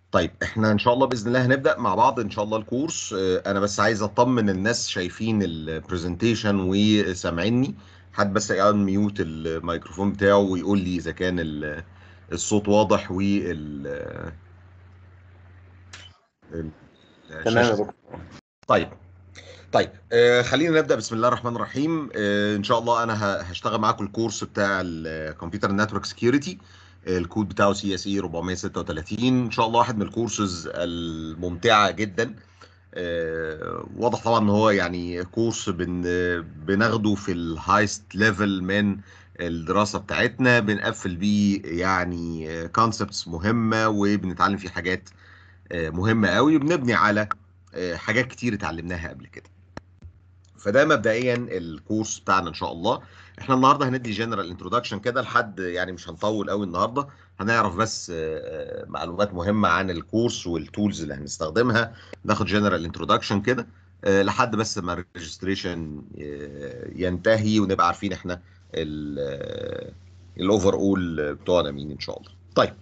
طيب احنا ان شاء الله باذن الله هنبدا مع بعض ان شاء الله الكورس آه، انا بس عايز اطمن الناس شايفين البرزنتيشن وسامعيني حد بس يقعد ميوت الميكروفون بتاعه ويقول لي اذا كان ال- الصوت واضح وال ال- تمام يا الشاشة دكتور طيب طيب آه خلينا نبدا بسم الله الرحمن الرحيم آه ان شاء الله انا ه- هشتغل معاكم الكورس بتاع الكمبيوتر نتورك سكيورتي الكود بتاعه سي اس اي 436 ان شاء الله واحد من الكورسز الممتعه جدا آه واضح طبعا ان هو يعني كورس بن بناخده في الهايست ليفل من الدراسه بتاعتنا بنقفل بيه يعني كونسبتس مهمه وبنتعلم فيه حاجات آه، مهمه قوي وبنبني على آه، حاجات كتير اتعلمناها قبل كده فده مبدئيا الكورس بتاعنا ان شاء الله احنا النهارده هندي جنرال انتروداكشن كده لحد يعني مش هنطول قوي النهارده هنعرف بس آه، آه، معلومات مهمه عن الكورس والتولز اللي هنستخدمها ناخد جنرال انتروداكشن كده آه، لحد بس ما الريجستريشن ينتهي ونبقى عارفين احنا الاوفر اول بتوعنا مين ان شاء الله طيب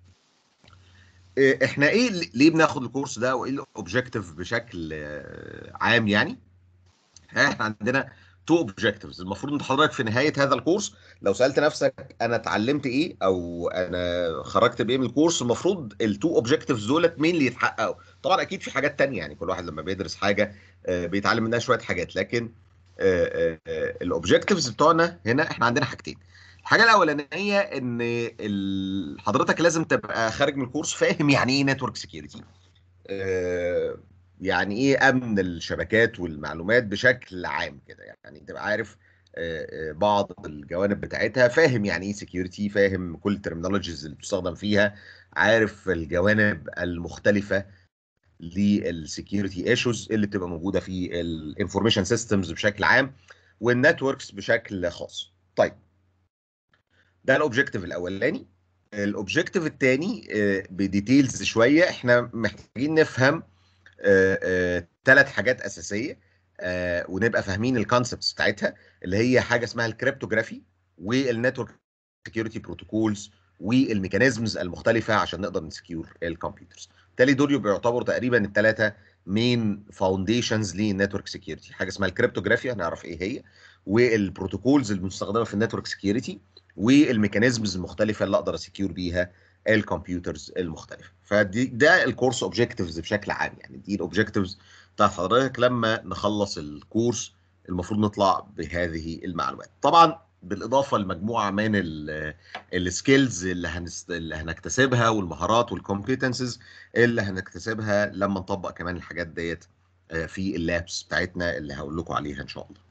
آه، احنا ايه اللي- ليه بناخد الكورس ده وايه الاوبجيكتيف بشكل آه، عام يعني احنا عندنا تو اوبجكتيفز المفروض انت حضرتك في نهايه هذا الكورس لو سالت نفسك انا اتعلمت ايه او انا خرجت بايه من الكورس المفروض التو اوبجكتيفز دولت مين اللي يتحققوا طبعا اكيد في حاجات تانية يعني كل واحد لما بيدرس حاجه آه، بيتعلم منها شويه حاجات لكن الاوبجكتيفز بتوعنا هنا احنا عندنا حاجتين الحاجه الاولانيه ان ال- حضرتك لازم تبقى خارج من الكورس فاهم يعني ايه نتورك سكيورتي يعني ايه امن الشبكات والمعلومات بشكل عام كده يعني تبقى عارف آه، آه، بعض الجوانب بتاعتها فاهم يعني ايه سكيورتي فاهم كل الترمينولوجيز اللي بتستخدم فيها عارف الجوانب المختلفه للسكيورتي ايشوز اللي بتبقى موجوده في الانفورميشن سيستمز بشكل عام والنتوركس بشكل خاص طيب ده الاوبجيكتيف الاولاني الاوبجيكتيف الثاني بديتيلز شويه احنا محتاجين نفهم ثلاث حاجات اساسيه آه، ونبقى فاهمين الكونسبتس بتاعتها اللي هي حاجه اسمها الكريبتوجرافي والنتورك سكيورتي بروتوكولز والميكانيزمز المختلفه عشان نقدر نسكيور الكمبيوترز بالتالي دول يبقوا يعتبروا تقريبا الثلاثه مين فاونديشنز للنتورك سكيورتي حاجه اسمها الكريبتوجرافي هنعرف ايه هي والبروتوكولز المستخدمه في النتورك سكيورتي والميكانيزمز المختلفه اللي اقدر اسكيور بيها الكمبيوترز المختلفه فدي ده الكورس اوبجكتيفز بشكل عام يعني دي الاوبجكتيفز بتاعت حضرتك لما نخلص الكورس المفروض نطلع بهذه المعلومات طبعا بالاضافه لمجموعه من السكيلز اللي هنست... اللي هنكتسبها والمهارات والكومبيتنسز اللي هنكتسبها لما نطبق كمان الحاجات ديت آه، في اللابس بتاعتنا اللي هقول لكم عليها ان شاء الله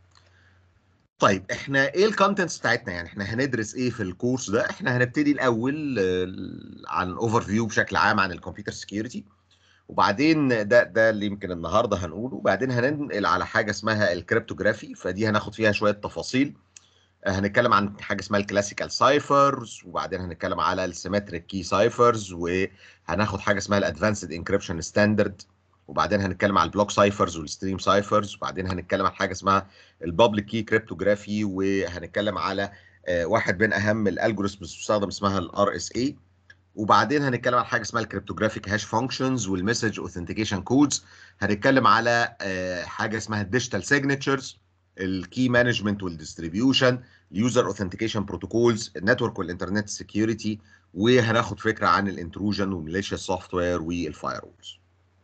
طيب احنا ايه الكونتنتس بتاعتنا يعني احنا هندرس ايه في الكورس ده احنا هنبتدي الاول آه، عن اوفر فيو بشكل عام عن الكمبيوتر سكيورتي وبعدين ده ده اللي يمكن النهارده هنقوله وبعدين هننقل على حاجه اسمها الكريبتوجرافي فدي هناخد فيها شويه تفاصيل آه، هنتكلم عن حاجه اسمها الكلاسيكال سايفرز وبعدين هنتكلم على السيمتريك كي سايفرز وهناخد حاجه اسمها الادفانسد انكريبشن ستاندرد وبعدين هنتكلم على البلوك سايفرز والستريم سايفرز وبعدين هنتكلم عن حاجه اسمها البابليك كي كريبتوجرافي وهنتكلم على آه، واحد من اهم الالجوريزمز المستخدم اسمها الار اس اي وبعدين هنتكلم عن حاجه اسمها الكريبتوجرافيك هاش فانكشنز والمسج اوثنتيكيشن كودز هنتكلم على آه، حاجه اسمها الديجيتال سيجنتشرز الكي مانجمنت والديستريبيوشن اليوزر اوثنتيكيشن بروتوكولز النتورك والانترنت سكيورتي وهناخد فكره عن الانتروجن وميليشيا سوفت وير والفاير وولز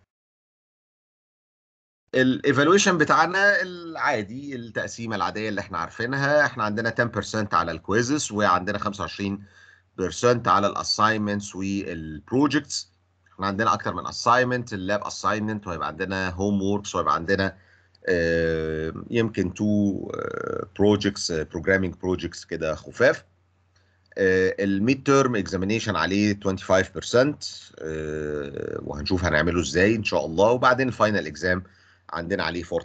الايفالويشن بتاعنا العادي التقسيمه العاديه اللي احنا عارفينها احنا عندنا 10% على الكويزز وعندنا 25% على الاساينمنتس والبروجكتس احنا عندنا اكتر من اساينمنت اللاب اساينمنت وهيبقى عندنا هوم ووركس وهيبقى عندنا آه، يمكن تو بروجكتس بروجرامينج بروجكتس كده خفاف الميد تيرم اكزامينيشن عليه 25% آه، وهنشوف هنعمله ازاي ان شاء الله وبعدين الفاينل اكزام عندنا عليه 40%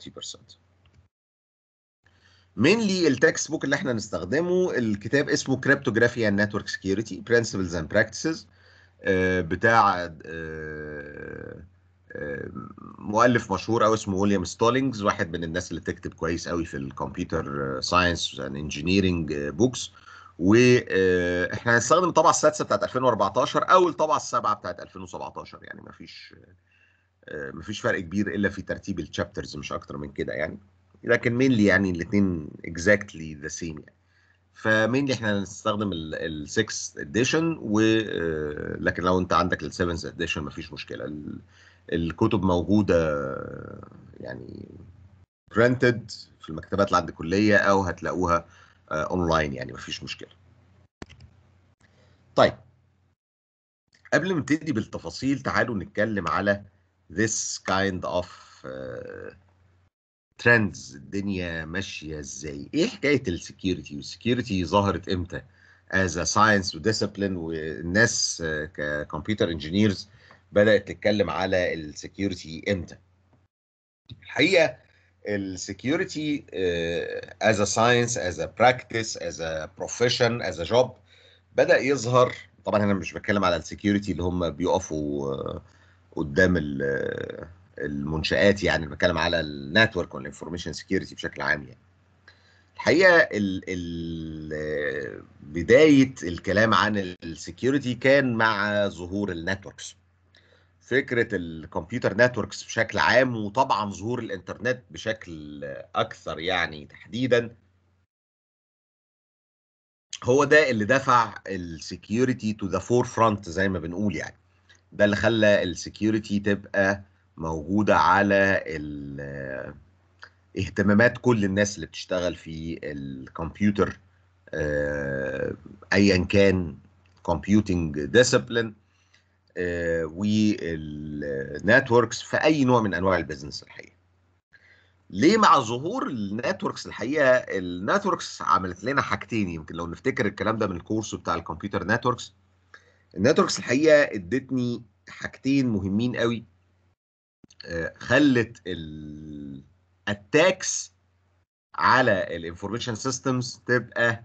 mainly التكست بوك اللي احنا نستخدمه الكتاب اسمه كريبتوجرافي اند نتورك سكيورتي برنسبلز اند براكتسز بتاع آه، آه، مؤلف مشهور قوي اسمه ويليام ستولينجز واحد من الناس اللي بتكتب كويس قوي في الكمبيوتر ساينس اند انجينيرنج بوكس واحنا هنستخدم الطبعه السادسه بتاعت 2014 او الطبعه السابعه بتاعت 2017 يعني ما فيش ما فيش فرق كبير الا في ترتيب الشابترز مش اكتر من كده يعني لكن مينلي يعني الاثنين اكزاكتلي ذا سيم يعني فمينلي احنا هنستخدم ال 6 اديشن و لكن لو انت عندك ال 7 اديشن مفيش مشكله الكتب موجوده يعني برنتد في المكتبات اللي عند الكليه او هتلاقوها اونلاين يعني مفيش مشكله طيب قبل ما نبتدي بالتفاصيل تعالوا نتكلم على this kind of uh, trends الدنيا ماشيه ازاي ايه حكايه السكيورتي والسكيورتي ظهرت امتى as a science ودiscipline والناس ككمبيوتر انجينيرز بدات تتكلم على السكيورتي امتى الحقيقه السكيورتي as a science as a practice as a profession as a job بدا يظهر طبعا انا مش بتكلم على السكيورتي اللي هم بيقفوا قدام المنشآت يعني بتكلم على النتورك والانفورميشن سكيورتي بشكل عام يعني الحقيقه ال ال بدايه الكلام عن السكيورتي كان مع ظهور النتوركس فكره الكمبيوتر نتوركس بشكل عام وطبعا ظهور الانترنت بشكل اكثر يعني تحديدا هو ده اللي دفع السكيورتي تو ذا فور فرونت زي ما بنقول يعني ده اللي خلى السكيورتي تبقى موجوده على اهتمامات كل الناس اللي بتشتغل في الكمبيوتر ايا كان كومبيوتنج ديسيبلين والنتوركس في اي نوع من انواع البيزنس الحقيقه ليه مع ظهور النتوركس الحقيقه النتوركس عملت لنا حاجتين يمكن لو نفتكر الكلام ده من الكورس بتاع الكمبيوتر نتوركس النتوركس الحقيقه ادتني حاجتين مهمين قوي خلت الاتاكس على الانفورميشن سيستمز تبقى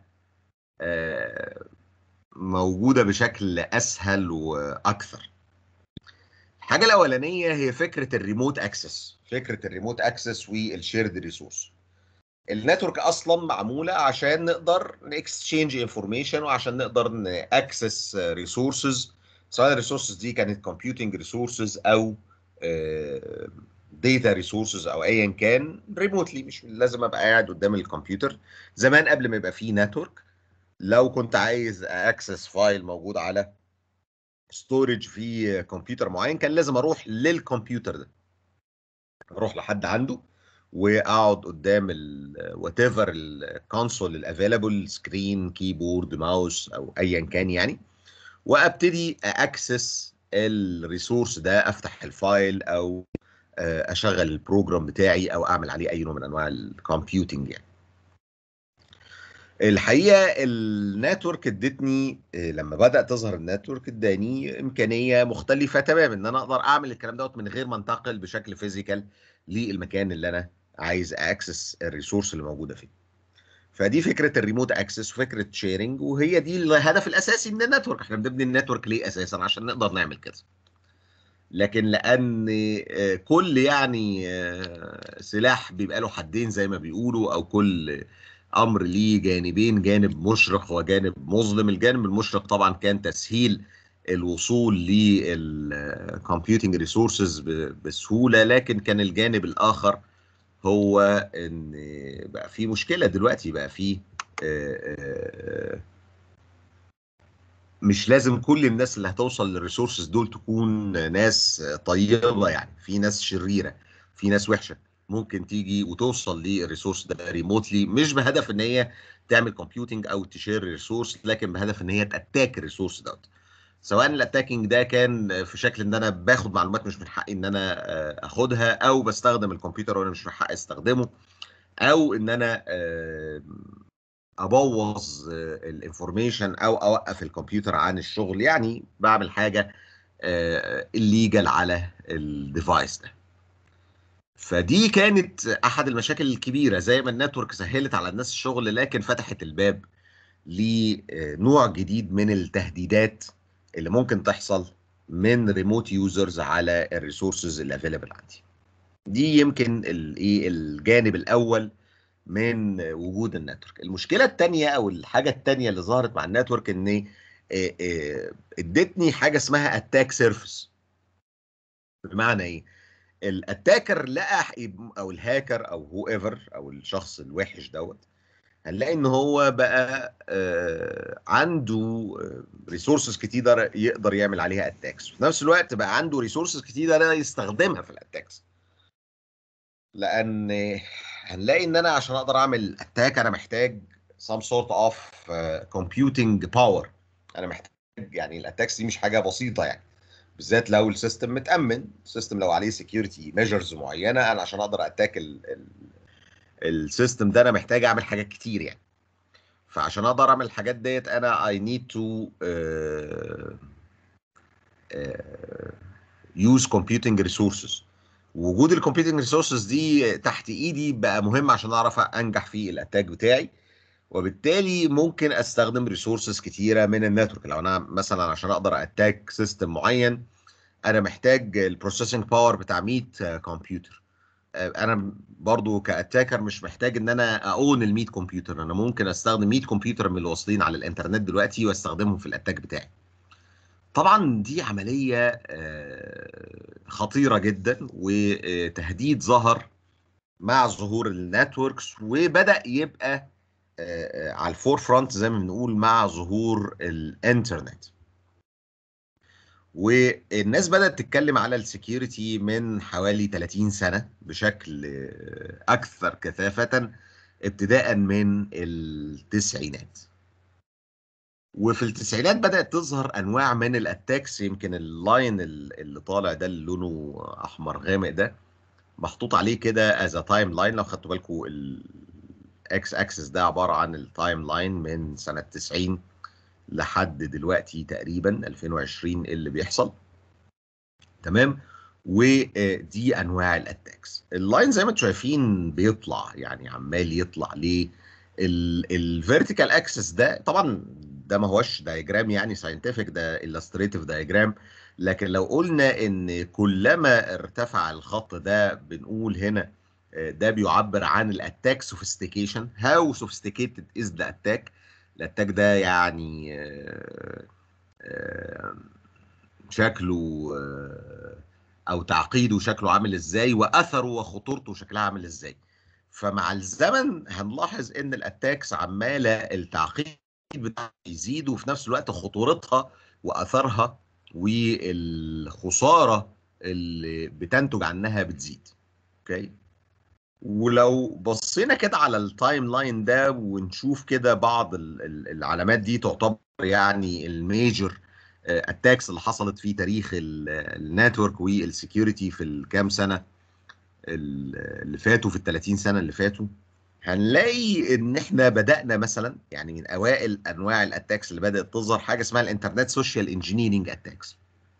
موجوده بشكل اسهل واكثر الحاجه الاولانيه هي فكره الريموت اكسس فكره الريموت اكسس والشيرد ريسورس النتورك اصلا معموله عشان نقدر نكستشينج انفورميشن وعشان نقدر ناكسس ريسورسز سواء الريسورسز دي كانت كومبيوتنج ريسورسز او داتا ريسورسز او ايا كان ريموتلي مش لازم ابقى قاعد قدام الكمبيوتر زمان قبل ما يبقى فيه نتورك لو كنت عايز اكسس فايل موجود على ستورج في كمبيوتر معين كان لازم اروح للكمبيوتر ده اروح لحد عنده واقعد قدام وات ايفر الكونسول الافيلابل سكرين كيبورد ماوس او ايا كان يعني وابتدي اكسس الريسورس ده افتح الفايل او اشغل البروجرام بتاعي او اعمل عليه اي نوع من انواع الكمبيوتنج يعني الحقيقه النتورك ادتني لما بدا تظهر النتورك اداني امكانيه مختلفه تماما ان انا اقدر اعمل الكلام دوت من غير ما انتقل بشكل فيزيكال للمكان اللي انا عايز اكسس الريسورس اللي موجوده فيه فدي فكره الريموت اكسس وفكره شيرنج وهي دي الهدف الاساسي من النتورك احنا بنبني النتورك ليه اساسا عشان نقدر نعمل كده لكن لان كل يعني سلاح بيبقى له حدين زي ما بيقولوا او كل امر ليه جانبين جانب مشرق وجانب مظلم الجانب المشرق طبعا كان تسهيل الوصول للكمبيوتنج ريسورسز بسهوله لكن كان الجانب الاخر هو ان بقى في مشكله دلوقتي بقى في مش لازم كل الناس اللي هتوصل للريسورسز دول تكون ناس طيبه يعني في ناس شريره في ناس وحشه ممكن تيجي وتوصل للريسورس ده ريموتلي مش بهدف ان هي تعمل كومبيوتنج او تشير ريسورس لكن بهدف ان هي تاتاك الريسورس دوت سواء الاتاكينج ده كان في شكل ان انا باخد معلومات مش من حقي ان انا اخدها او بستخدم الكمبيوتر وانا مش من حقي استخدمه او ان انا ابوظ الانفورميشن او اوقف الكمبيوتر عن الشغل يعني بعمل حاجه الليجل على الديفايس ده فدي كانت احد المشاكل الكبيره زي ما النتورك سهلت على الناس الشغل لكن فتحت الباب لنوع جديد من التهديدات اللي ممكن تحصل من ريموت يوزرز على الريسورسز اللي افيلبل عندي دي يمكن الايه الجانب الاول من وجود النتورك المشكله الثانيه او الحاجه الثانيه اللي ظهرت مع النتورك ان ادتني حاجه اسمها اتاك سيرفيس بمعنى ايه الاتاكر لقى او الهاكر او هو ايفر او الشخص الوحش دوت هنلاقي ان هو بقى عنده ريسورسز كتير يقدر يعمل عليها اتاكس في نفس الوقت بقى عنده ريسورسز كتير يستخدمها في الاتاكس لان هنلاقي ان انا عشان اقدر اعمل اتاك انا محتاج some sort of uh, computing power انا محتاج يعني الاتاكس دي مش حاجه بسيطه يعني بالذات لو السيستم متامن السيستم لو عليه سكيورتي ميجرز معينه انا عشان اقدر اتاك السيستم ده انا محتاج اعمل حاجات كتير يعني فعشان اقدر اعمل الحاجات ديت انا I need to uh, uh, use computing resources وجود الكمبيوتنج ريسورسز دي تحت ايدي بقى مهم عشان اعرف انجح في الاتاك بتاعي وبالتالي ممكن استخدم ريسورسز كتيره من النتورك لو انا مثلا عشان اقدر اتاك سيستم معين انا محتاج البروسيسنج باور بتاع 100 كمبيوتر انا برضو كاتاكر مش محتاج ان انا اون ال 100 كمبيوتر انا ممكن استخدم 100 كمبيوتر من اللي واصلين على الانترنت دلوقتي واستخدمهم في الاتاك بتاعي طبعا دي عمليه خطيره جدا وتهديد ظهر مع ظهور النتوركس وبدا يبقى على الفور فرونت زي ما بنقول مع ظهور الانترنت والناس بدات تتكلم على السكيورتي من حوالي 30 سنه بشكل اكثر كثافه ابتداء من التسعينات وفي التسعينات بدات تظهر انواع من الاتاكس يمكن اللاين اللي طالع ده اللي لونه احمر غامق ده محطوط عليه كده از تايم لاين لو خدتوا بالكم الاكس اكسس ده عباره عن التايم لاين من سنه 90 لحد دلوقتي تقريبا 2020 اللي بيحصل تمام ودي انواع الاتاكس اللاين زي ما انتم شايفين بيطلع يعني عمال يطلع ليه الفيرتيكال اكسس ده طبعا ده ما هوش دايجرام يعني ساينتفك ده illustrative دايجرام لكن لو قلنا ان كلما ارتفع الخط ده بنقول هنا ده بيعبر عن الاتاك سوفيستيكيشن هاو سوفيستيكيتد از ذا اتاك الاتاك ده يعني شكله او تعقيده شكله عامل ازاي واثره وخطورته شكلها عامل ازاي فمع الزمن هنلاحظ ان الاتاكس عماله التعقيد بتاعها يزيد وفي نفس الوقت خطورتها واثرها والخساره اللي بتنتج عنها بتزيد اوكي ولو بصينا كده على التايم لاين ده ونشوف كده بعض العلامات دي تعتبر يعني الميجر اتاكس اللي حصلت في تاريخ النتورك والسكيورتي في الكام سنه اللي فاتوا في ال 30 سنه اللي فاتوا هنلاقي ان احنا بدانا مثلا يعني من اوائل انواع الاتاكس اللي بدات تظهر حاجه اسمها الانترنت سوشيال انجينيرنج اتاكس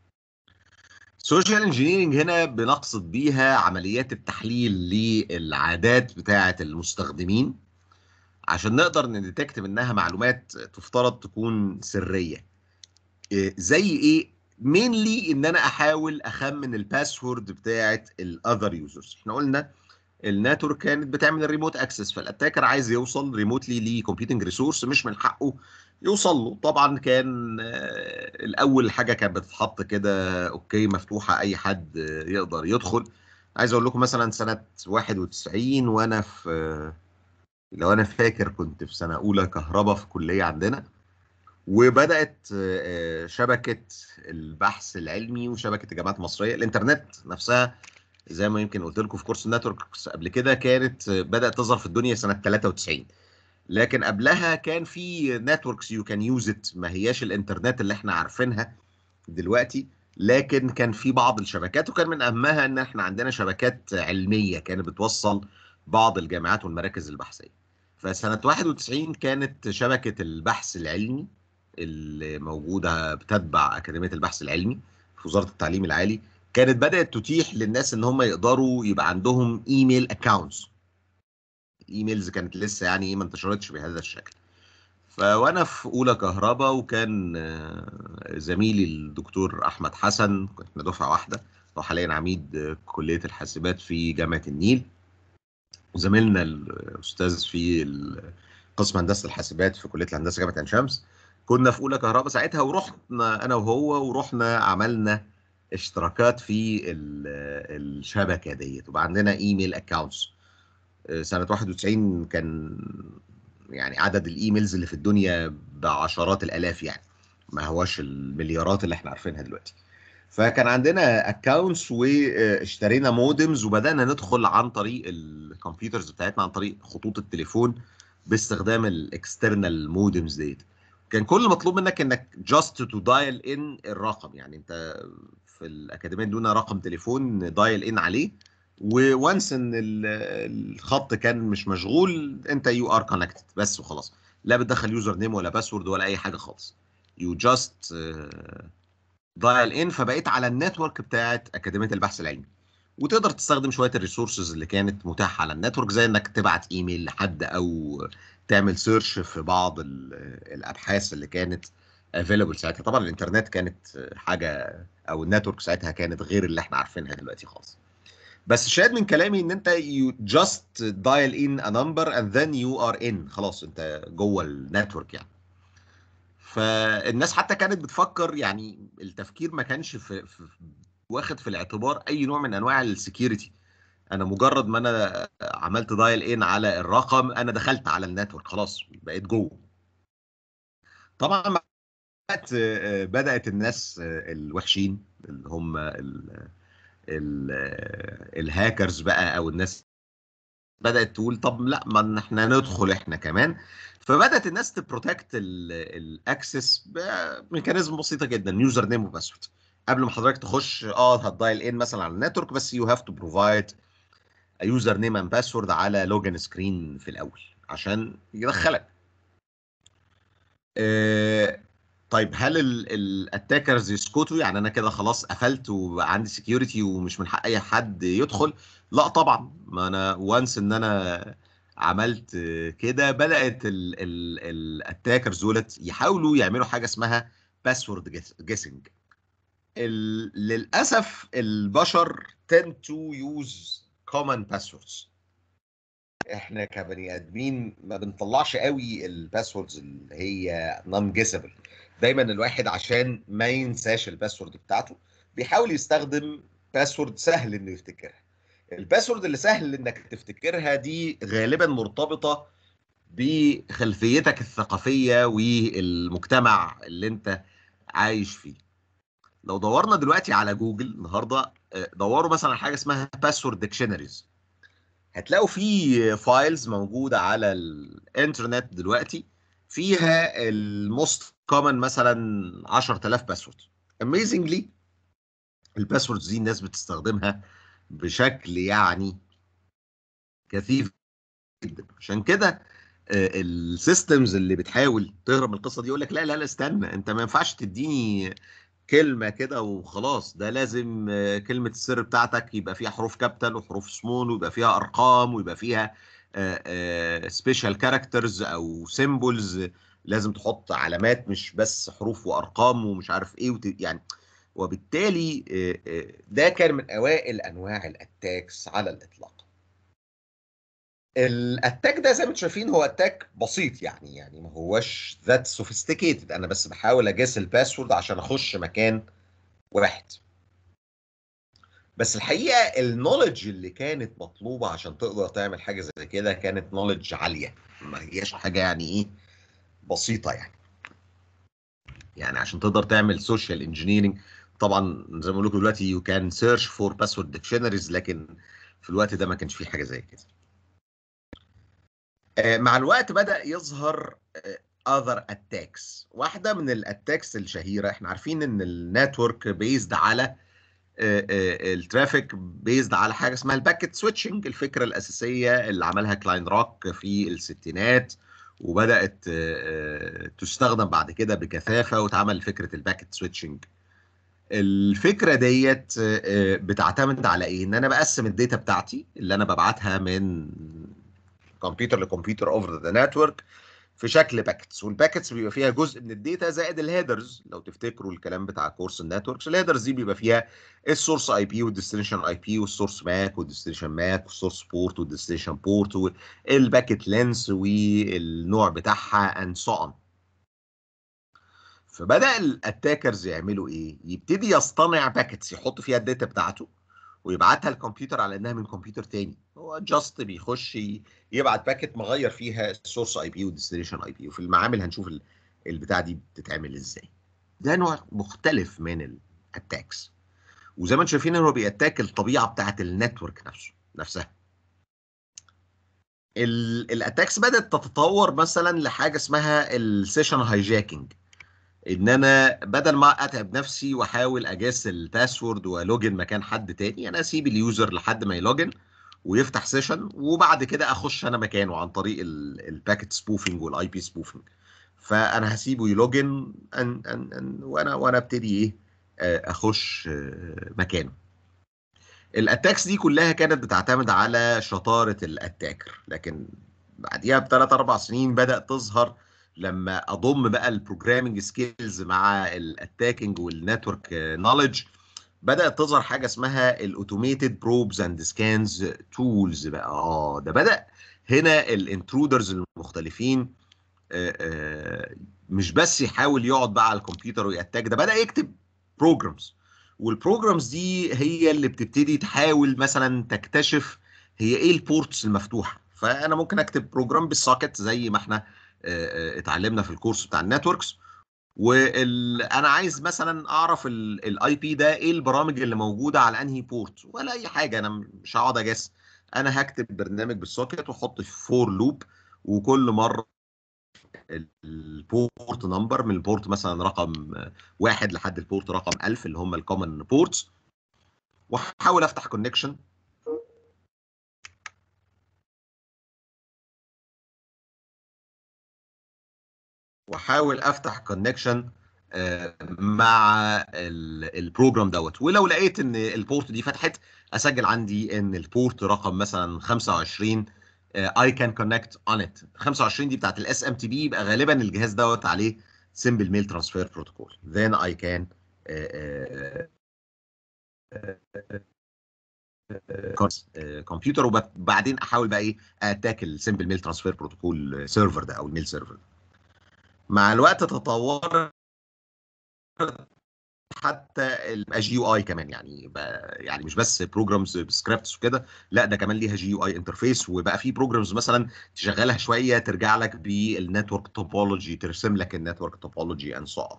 سوشيال انجينيرنج هنا بنقصد بيها عمليات التحليل للعادات بتاعه المستخدمين عشان نقدر نديتكت منها معلومات تفترض تكون سريه زي ايه مينلي ان انا احاول اخمن الباسورد بتاعه الاذر يوزرز احنا قلنا الناتورك كانت بتعمل الريموت اكسس فالاتاكر عايز يوصل ريموتلي لكمبيوتنج ريسورس مش من حقه يوصل له طبعا كان الاول حاجه كانت بتتحط كده اوكي مفتوحه اي حد يقدر يدخل عايز اقول لكم مثلا سنه 91 وانا في لو انا فاكر كنت في سنه اولى كهرباء في كليه عندنا وبدات شبكه البحث العلمي وشبكه الجامعات المصريه الانترنت نفسها زي ما يمكن قلت لكم في كورس النتوركس قبل كده كانت بدات تظهر في الدنيا سنه 93 لكن قبلها كان في نتوركس يو كان يوز ات ما هياش الانترنت اللي احنا عارفينها دلوقتي لكن كان في بعض الشبكات وكان من اهمها ان احنا عندنا شبكات علميه كانت بتوصل بعض الجامعات والمراكز البحثيه فسنه 91 كانت شبكه البحث العلمي اللي موجوده بتتبع اكاديميه البحث العلمي في وزاره التعليم العالي كانت بدات تتيح للناس ان هم يقدروا يبقى عندهم ايميل اكونتس ايميلز كانت لسه يعني ما انتشرتش بهذا الشكل فوانا في اولى كهرباء وكان زميلي الدكتور احمد حسن كنا دفعه واحده وحاليا عميد كليه الحاسبات في جامعه النيل زميلنا الاستاذ في قسم هندسه الحاسبات في كليه الهندسه جامعه عين شمس كنا في اولى كهرباء ساعتها ورحنا انا وهو ورحنا عملنا اشتراكات في الشبكه ديت وبقى عندنا ايميل اكونتس سنه 91 كان يعني عدد الايميلز اللي في الدنيا بعشرات الالاف يعني ما هوش المليارات اللي احنا عارفينها دلوقتي فكان عندنا اكونتس واشترينا مودمز وبدانا ندخل عن طريق الكمبيوترز بتاعتنا عن طريق خطوط التليفون باستخدام الاكسترنال مودمز ديت كان كل مطلوب منك انك جاست تو دايل ان الرقم يعني انت في الاكاديميه دون رقم تليفون دايل ان عليه وونس ان الخط كان مش مشغول انت يو ار كونكتد بس وخلاص لا بتدخل يوزر نيم ولا باسورد ولا اي حاجه خالص يو جاست دايل ان فبقيت على النتورك بتاعت اكاديميه البحث العلمي وتقدر تستخدم شويه الريسورسز اللي كانت متاحه على النتورك زي انك تبعت ايميل لحد او تعمل سيرش في بعض الابحاث اللي كانت افيلبل ساعتها طبعا الانترنت كانت حاجه او النتورك ساعتها كانت غير اللي احنا عارفينها دلوقتي خالص بس شاهد من كلامي ان انت يو جاست دايل ان ا نمبر اند ذن يو ار ان خلاص انت جوه النتورك يعني فالناس حتى كانت بتفكر يعني التفكير ما كانش في, في واخد في الاعتبار اي نوع من انواع السكيورتي انا مجرد ما انا عملت دايل ان على الرقم انا دخلت على النتورك خلاص بقيت جوه طبعا بدات الناس الوحشين اللي هم ال ال الهاكرز بقى او الناس بدات تقول طب لا ما احنا ندخل احنا كمان فبدات الناس تبروتكت الاكسس بميكانيزم بسيطه جدا يوزر نيم وباسورد قبل ما حضرتك تخش اه هتدايل ان مثلا على النتورك بس يو هاف تو بروفايد يوزر نيم اند باسورد على لوجن سكرين في الاول عشان يدخلك آه طيب هل الاتاكرز يسكتوا يعني انا كده خلاص قفلت وبقى عندي سكيورتي ومش من حق اي حد يدخل لا طبعا ما انا وانس ان انا عملت كده بدات الاتاكرز دولت يحاولوا يعملوا حاجه اسمها باسورد جيسنج للاسف البشر tend to use common passwords احنا كبني ادمين ما بنطلعش قوي الباسوردز اللي هي نون جيسبل دايما الواحد عشان ما ينساش الباسورد بتاعته بيحاول يستخدم باسورد سهل انه يفتكرها الباسورد اللي سهل انك تفتكرها دي غالبا مرتبطه بخلفيتك الثقافيه والمجتمع اللي انت عايش فيه لو دورنا دلوقتي على جوجل النهارده دوروا مثلا على حاجه اسمها باسورد ديكشنريز هتلاقوا في فايلز موجوده على الانترنت دلوقتي فيها الموست كومن مثلا 10000 باسورد اميزنجلي الباسوردز دي الناس بتستخدمها بشكل يعني كثيف جدا عشان كده السيستمز اللي بتحاول تهرب من القصه دي يقول لك لا لا لا استنى انت ما ينفعش تديني كلمه كده وخلاص ده لازم كلمه السر بتاعتك يبقى فيها حروف كابيتال وحروف سمول ويبقى فيها ارقام ويبقى فيها سبيشال كاركترز او سيمبلز لازم تحط علامات مش بس حروف وارقام ومش عارف ايه وت... يعني وبالتالي ده كان من اوائل انواع الاتاكس على الاطلاق الاتاك ده زي ما انتم شايفين هو اتاك بسيط يعني يعني ما هوش ذات سوفيستيكيتد انا بس بحاول اجاس الباسورد عشان اخش مكان واحد بس الحقيقه النولج اللي كانت مطلوبه عشان تقدر تعمل حاجه زي كده كانت نولج عاليه ما هياش حاجه يعني ايه بسيطه يعني يعني عشان تقدر تعمل سوشيال انجينيرنج طبعا زي ما بقول لكم دلوقتي يو كان سيرش فور باسورد ديكشنريز لكن في الوقت ده ما كانش فيه حاجه زي كده مع الوقت بدا يظهر اذر اتاكس واحده من الاتاكس الشهيره احنا عارفين ان النتورك بيزد على الترافيك بيزد على حاجه اسمها الباكيت سويتشنج الفكره الاساسيه اللي عملها كلاين روك في الستينات وبدات تستخدم بعد كده بكثافه واتعمل فكره الباكيت سويتشنج الفكره ديت بتعتمد على ايه ان انا بقسم الداتا بتاعتي اللي انا ببعتها من كمبيوتر لكمبيوتر اوفر ذا نتورك في شكل باكتس والباكتس بيبقى فيها جزء من الداتا زائد الهيدرز لو تفتكروا الكلام بتاع كورس النتوركس الهيدرز دي بيبقى فيها السورس اي بي والديستنيشن اي بي والسورس ماك والديستنيشن ماك والسورس بورت والديستنيشن بورت والباكت لينس والنوع بتاعها اند سو اون فبدا الاتاكرز يعملوا ايه يبتدي يصطنع باكتس يحط فيها الداتا بتاعته ويبعتها الكمبيوتر على انها من كمبيوتر تاني هو جاست بيخش يبعت باكت مغير فيها السورس اي بي والديستنيشن اي بي وفي المعامل هنشوف البتاع دي بتتعمل ازاي ده نوع مختلف من الاتاكس وزي ما انتم شايفين هو بيأتاك الطبيعه بتاعت النتورك نفسه نفسها الاتاكس بدات تتطور مثلا لحاجه اسمها السيشن هايجاكينج ان انا بدل ما اتعب نفسي واحاول اجاس الباسورد والوجن مكان حد تاني انا اسيب اليوزر لحد ما يلوجن ويفتح سيشن وبعد كده اخش انا مكانه عن طريق الباكيت سبوفنج والاي بي سبوفنج فانا هسيبه يلوجن أن أن أن وانا وانا ابتدي ايه اخش مكانه الاتاكس دي كلها كانت بتعتمد على شطاره الاتاكر لكن بعديها بثلاث اربع سنين بدا تظهر لما اضم بقى البروجرامنج سكيلز مع الاتاكينج والنتورك نوليدج بدات تظهر حاجه اسمها الاوتوميتد بروبز اند سكانز تولز بقى اه ده بدا هنا الانترودرز المختلفين آآ آآ مش بس يحاول يقعد بقى على الكمبيوتر ويأتاك ده بدا يكتب بروجرامز والبروجرامز دي هي اللي بتبتدي تحاول مثلا تكتشف هي ايه البورتس المفتوحه فانا ممكن اكتب بروجرام بالسوكت زي ما احنا اتعلمنا في الكورس بتاع النتوركس وانا عايز مثلا اعرف الاي بي ده ايه البرامج اللي موجوده على انهي بورت ولا اي حاجه انا مش هقعد اجس انا هكتب برنامج بالسوكت واحط فور لوب وكل مره البورت نمبر من البورت مثلا رقم واحد لحد البورت رقم 1000 اللي هم الكومن بورتس واحاول افتح كونكشن واحاول افتح كونكشن مع البروجرام دوت ولو لقيت ان البورت دي فتحت اسجل عندي ان البورت رقم مثلا 25 اي كان كونكت اون ات 25 دي بتاعت الاس ام تي بي يبقى غالبا الجهاز دوت عليه سمبل ميل ترانسفير بروتوكول then I can كمبيوتر وبعدين احاول بقى ايه اتاك السمبل ميل ترانسفير بروتوكول سيرفر ده او الميل سيرفر مع الوقت تطور حتى يبقى جي يو اي كمان يعني يعني مش بس بروجرامز سكريبتس وكده لا ده كمان ليها جي يو اي انترفيس وبقى في بروجرامز مثلا تشغلها شويه ترجع لك بالنتورك توبولوجي ترسم لك النتورك توبولوجي اند سو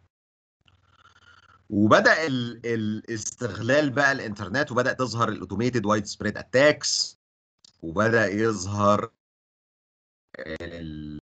وبدا الاستغلال بقى الانترنت وبدا تظهر الاوتوميتد وايد سبريد اتاكس وبدا يظهر ال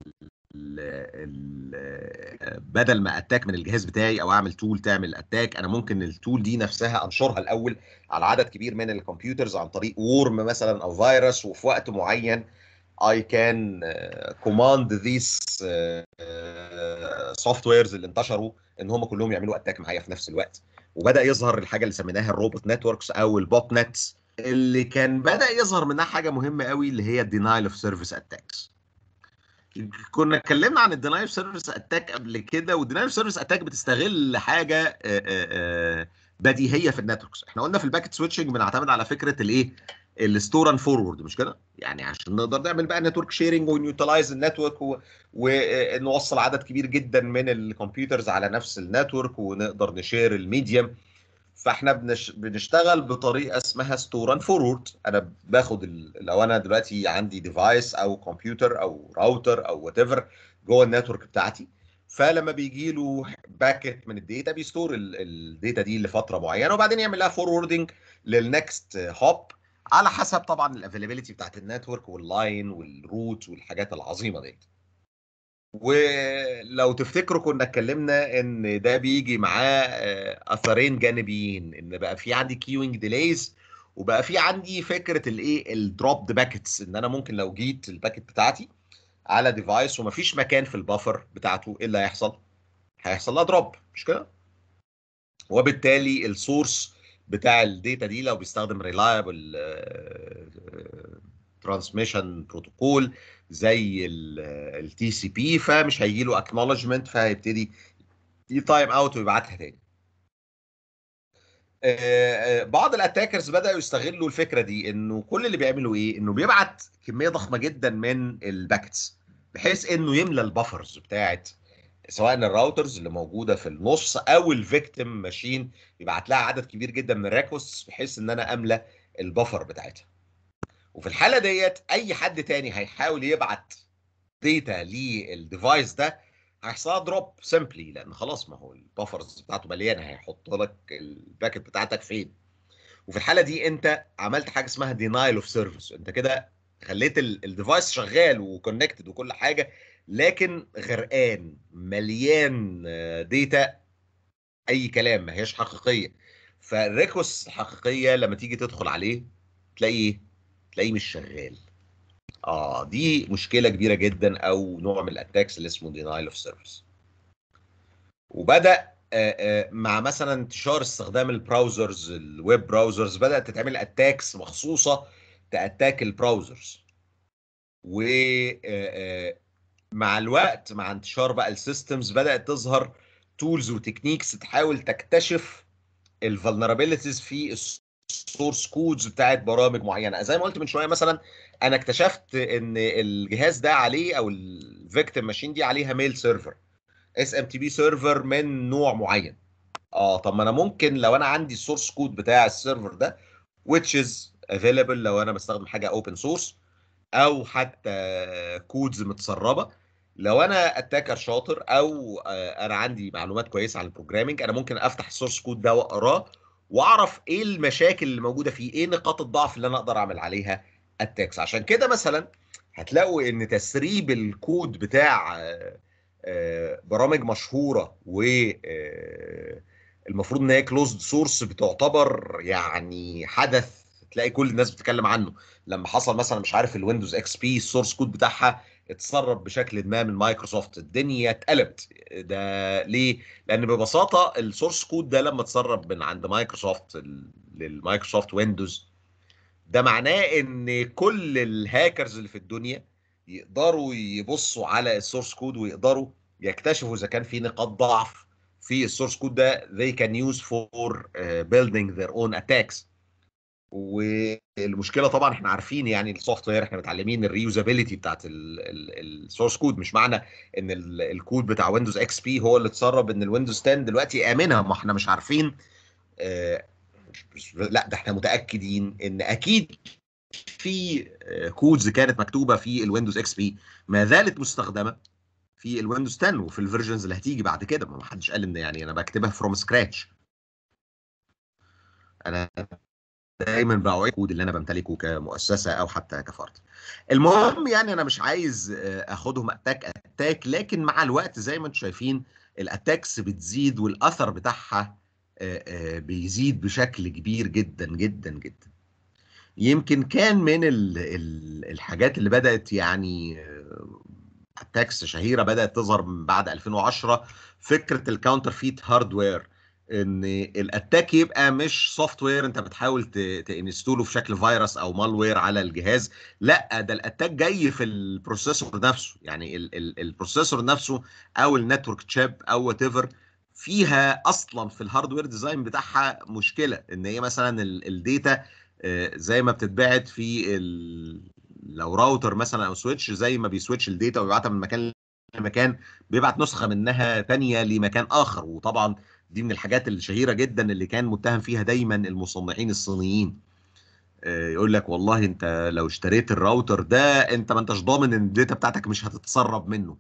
بدل ما اتاك من الجهاز بتاعي او اعمل تول تعمل اتاك انا ممكن التول دي نفسها انشرها الاول على عدد كبير من الكمبيوترز عن طريق وورم مثلا او فيروس وفي وقت معين I can uh, command these سوفت uh, ويرز اللي انتشروا ان هم كلهم يعملوا اتاك معايا في نفس الوقت وبدا يظهر الحاجه اللي سميناها الروبوت نتوركس او البوت نتس اللي كان بدا يظهر منها حاجه مهمه قوي اللي هي الدينايل اوف سيرفيس اتاكس كنا اتكلمنا عن الدينايل سيرفيس اتاك قبل كده والدينايل سيرفيس اتاك بتستغل حاجه بديهيه في النتوركس احنا قلنا في الباكت سويتشنج بنعتمد على فكره الايه الستور اند فورورد مش كده يعني عشان نقدر نعمل بقى نتورك شيرنج ونيوتلايز النتورك ونوصل عدد كبير جدا من الكمبيوترز على نفس النتورك ونقدر نشير الميديم فاحنا بنش... بنشتغل بطريقه اسمها ستور اند فورورد انا باخد ال... لو انا دلوقتي عندي ديفايس او كمبيوتر او راوتر او وات ايفر جوه النتورك بتاعتي فلما بيجي له باكت من الداتا بيستور الداتا دي لفتره معينه وبعدين يعمل لها فوروردنج للنكست هوب على حسب طبعا الافيلابيلتي بتاعت النتورك واللاين والروت والحاجات العظيمه ديت ولو تفتكروا كنا اتكلمنا ان ده بيجي معاه اثرين جانبيين ان بقى في عندي كيوينج ديليز وبقى في عندي فكره الايه الدروب باكيتس ان انا ممكن لو جيت الباكيت بتاعتي على ديفايس ومفيش مكان في البفر بتاعته ايه اللي هيحصل؟ هيحصل لها دروب مش كده؟ وبالتالي السورس بتاع الداتا دي لو بيستخدم ريلايبل ترانسميشن بروتوكول زي التي سي بي فمش هيجي له اكنولجمنت فهيبتدي يتايم اوت ويبعتها تاني آه، آه، بعض الاتاكرز بداوا يستغلوا الفكره دي انه كل اللي بيعملوا ايه انه بيبعت كميه ضخمه جدا من الباكتس بحيث انه يملى البفرز بتاعت سواء الراوترز اللي موجوده في النص او الفيكتيم ماشين يبعت لها عدد كبير جدا من الريكوست بحيث ان انا املى البفر بتاعتها وفي الحاله ديت اي حد تاني هيحاول يبعت داتا للديفايس ده هيحصل دروب سمبلي لان خلاص ما هو البفرز بتاعته مليانه هيحط لك الباكت بتاعتك فين وفي الحاله دي انت عملت حاجه اسمها دينايل اوف سيرفيس انت كده خليت الديفايس شغال وكونكتد وكل حاجه لكن غرقان مليان ديتا اي كلام ما هيش حقيقيه فالريكوست الحقيقيه لما تيجي تدخل عليه تلاقيه تلاقيه مش شغال اه دي مشكله كبيره جدا او نوع من الاتاكس اللي اسمه دينايل اوف سيرفيس وبدا مع مثلا انتشار استخدام البراوزرز الويب براوزرز بدات تتعمل اتاكس مخصوصه تاتاك البراوزرز و مع الوقت مع انتشار بقى السيستمز بدات تظهر تولز وتكنيكس تحاول تكتشف الفولنربيلتيز في السورس كودز بتاعت برامج معينه زي ما قلت من شويه مثلا انا اكتشفت ان الجهاز ده عليه او الفيكتيم ماشين دي عليها ميل سيرفر اس ام تي بي سيرفر من نوع معين اه طب ما انا ممكن لو انا عندي السورس كود بتاع السيرفر ده which is available لو انا بستخدم حاجه اوبن سورس او حتى كودز متسربه لو انا اتاكر شاطر او انا عندي معلومات كويسه عن البروجرامينج انا ممكن افتح السورس كود ده واقراه واعرف ايه المشاكل اللي موجوده فيه ايه نقاط الضعف اللي انا اقدر اعمل عليها اتاكس عشان كده مثلا هتلاقوا ان تسريب الكود بتاع برامج مشهوره و المفروض ان هي كلوزد سورس بتعتبر يعني حدث تلاقي كل الناس بتتكلم عنه لما حصل مثلا مش عارف الويندوز اكس بي السورس كود بتاعها اتسرب بشكل ما من مايكروسوفت الدنيا اتقلبت ده ليه لان ببساطه السورس كود ده لما اتسرب من عند مايكروسوفت للمايكروسوفت ويندوز ده معناه ان كل الهاكرز اللي في الدنيا يقدروا يبصوا على السورس كود ويقدروا يكتشفوا اذا كان في نقاط ضعف في السورس كود ده they can use for uh, building their own attacks والمشكله طبعا احنا عارفين يعني السوفت وير احنا متعلمين الريوزابيلتي بتاعت السورس كود مش معنى ان الكود بتاع ويندوز اكس بي هو اللي اتسرب ان الويندوز 10 دلوقتي امنها ما احنا مش عارفين اه لا ده احنا متاكدين ان اكيد في كودز كانت مكتوبه في الويندوز اكس بي ما زالت مستخدمه في الويندوز 10 وفي الفيرجنز اللي هتيجي بعد كده ما حدش قال ان يعني انا بكتبها فروم سكراتش انا دايما بعوض الكود اللي انا بمتلكه كمؤسسه او حتى كفرد. المهم يعني انا مش عايز اخدهم اتاك اتاك لكن مع الوقت زي ما انتم شايفين الاتاكس بتزيد والاثر بتاعها بيزيد بشكل كبير جدا جدا جدا. يمكن كان من الحاجات اللي بدات يعني اتاكس شهيره بدات تظهر من بعد 2010 فكره الكاونتر فيت هاردوير ان الاتاك يبقى مش سوفت وير انت بتحاول تنستوله في شكل فيروس او مالوير على الجهاز لا ده الاتاك جاي في البروسيسور نفسه يعني البروسيسور نفسه او النتورك تشيب او وات ايفر فيها اصلا في الهاردوير ديزاين بتاعها مشكله ان هي مثلا الداتا زي ما بتتبعت في لو راوتر مثلا او سويتش زي ما بيسويتش الداتا ويبعتها من مكان لمكان بيبعت نسخه منها ثانيه لمكان اخر وطبعا دي من الحاجات الشهيره جدا اللي كان متهم فيها دايما المصنعين الصينيين يقول لك والله انت لو اشتريت الراوتر ده انت ما انتش ضامن ان الداتا بتاعتك مش هتتسرب منه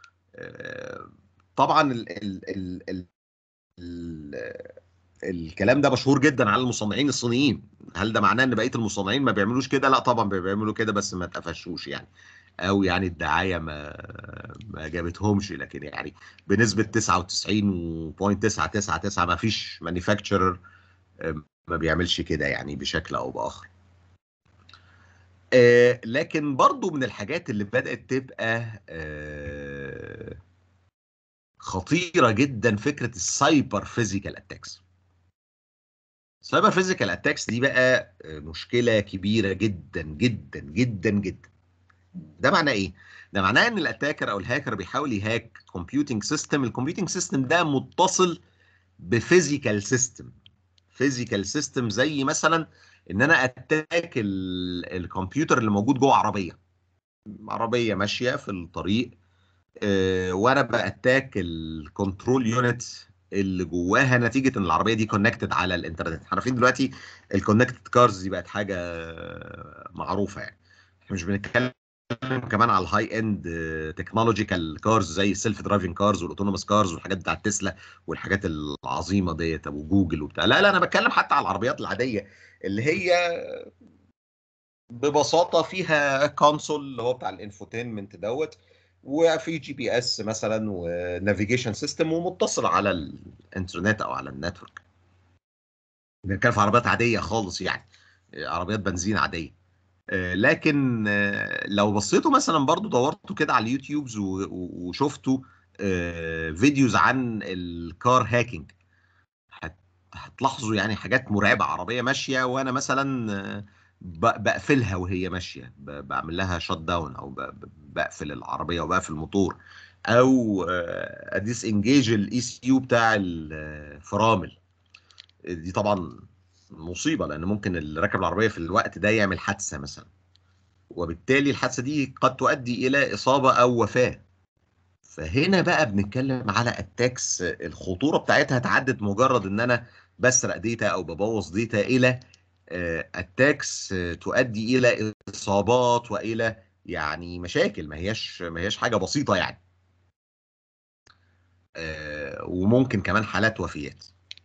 طبعا ال ال ال ال ال الكلام ده مشهور جدا على المصنعين الصينيين هل ده معناه ان بقيه المصنعين ما بيعملوش كده لا طبعا بيعملوا كده بس ما اتقفشوش يعني او يعني الدعايه ما ما جابتهمش لكن يعني بنسبه 99.999 ما فيش مانيفاكتشرر ما بيعملش كده يعني بشكل او باخر آه لكن برضو من الحاجات اللي بدات تبقى آه خطيره جدا فكره السايبر فيزيكال اتاكس السايبر فيزيكال اتاكس دي بقى مشكله كبيره جدا جدا جدا جدا ده معناه ايه ده معناه ان الاتاكر او الهاكر بيحاول يهاك كومبيوتنج سيستم الكمبيوتنج سيستم ده متصل بفيزيكال سيستم فيزيكال سيستم زي مثلا ان انا اتاك الكمبيوتر اللي موجود جوه عربيه عربيه ماشيه في الطريق آه، وانا باتاك الكنترول يونت اللي جواها نتيجه ان العربيه دي كونكتد على الانترنت احنا عارفين دلوقتي الكونكتد كارز دي بقت حاجه معروفه يعني احنا مش بنتكلم كمان على الهاي اند تكنولوجيكال كارز زي السيلف درايفنج كارز والاوتونوموس كارز والحاجات بتاعت تسلا والحاجات العظيمه ديت ابو جوجل وبتاع لا لا انا بتكلم حتى على العربيات العاديه اللي هي ببساطه فيها كونسول اللي هو بتاع الانفوتينمنت دوت وفي جي بي اس مثلا ونافيجيشن سيستم ومتصل على الانترنت او على النتورك بنتكلم في عربيات عاديه خالص يعني عربيات بنزين عاديه آه، لكن آه، لو بصيتوا مثلا برضو دورتوا كده على اليوتيوب وشفتوا آه، فيديوز عن الكار هاكينج هتلاحظوا يعني حاجات مرعبه عربيه ماشيه وانا مثلا بقفلها وهي ماشيه بعمل لها شوت داون او بقفل العربيه وبقفل الموتور او اديس انجيج الاي سي يو بتاع الفرامل دي طبعا مصيبه لان ممكن اللي راكب العربيه في الوقت ده يعمل حادثه مثلا وبالتالي الحادثه دي قد تؤدي الى اصابه او وفاه فهنا بقى بنتكلم على التاكس الخطوره بتاعتها تعدت مجرد ان انا بسرق ديتا او ببوظ ديتا الى التاكس آه، تؤدي الى اصابات والى يعني مشاكل ما هياش ما هياش حاجه بسيطه يعني آه، وممكن كمان حالات وفيات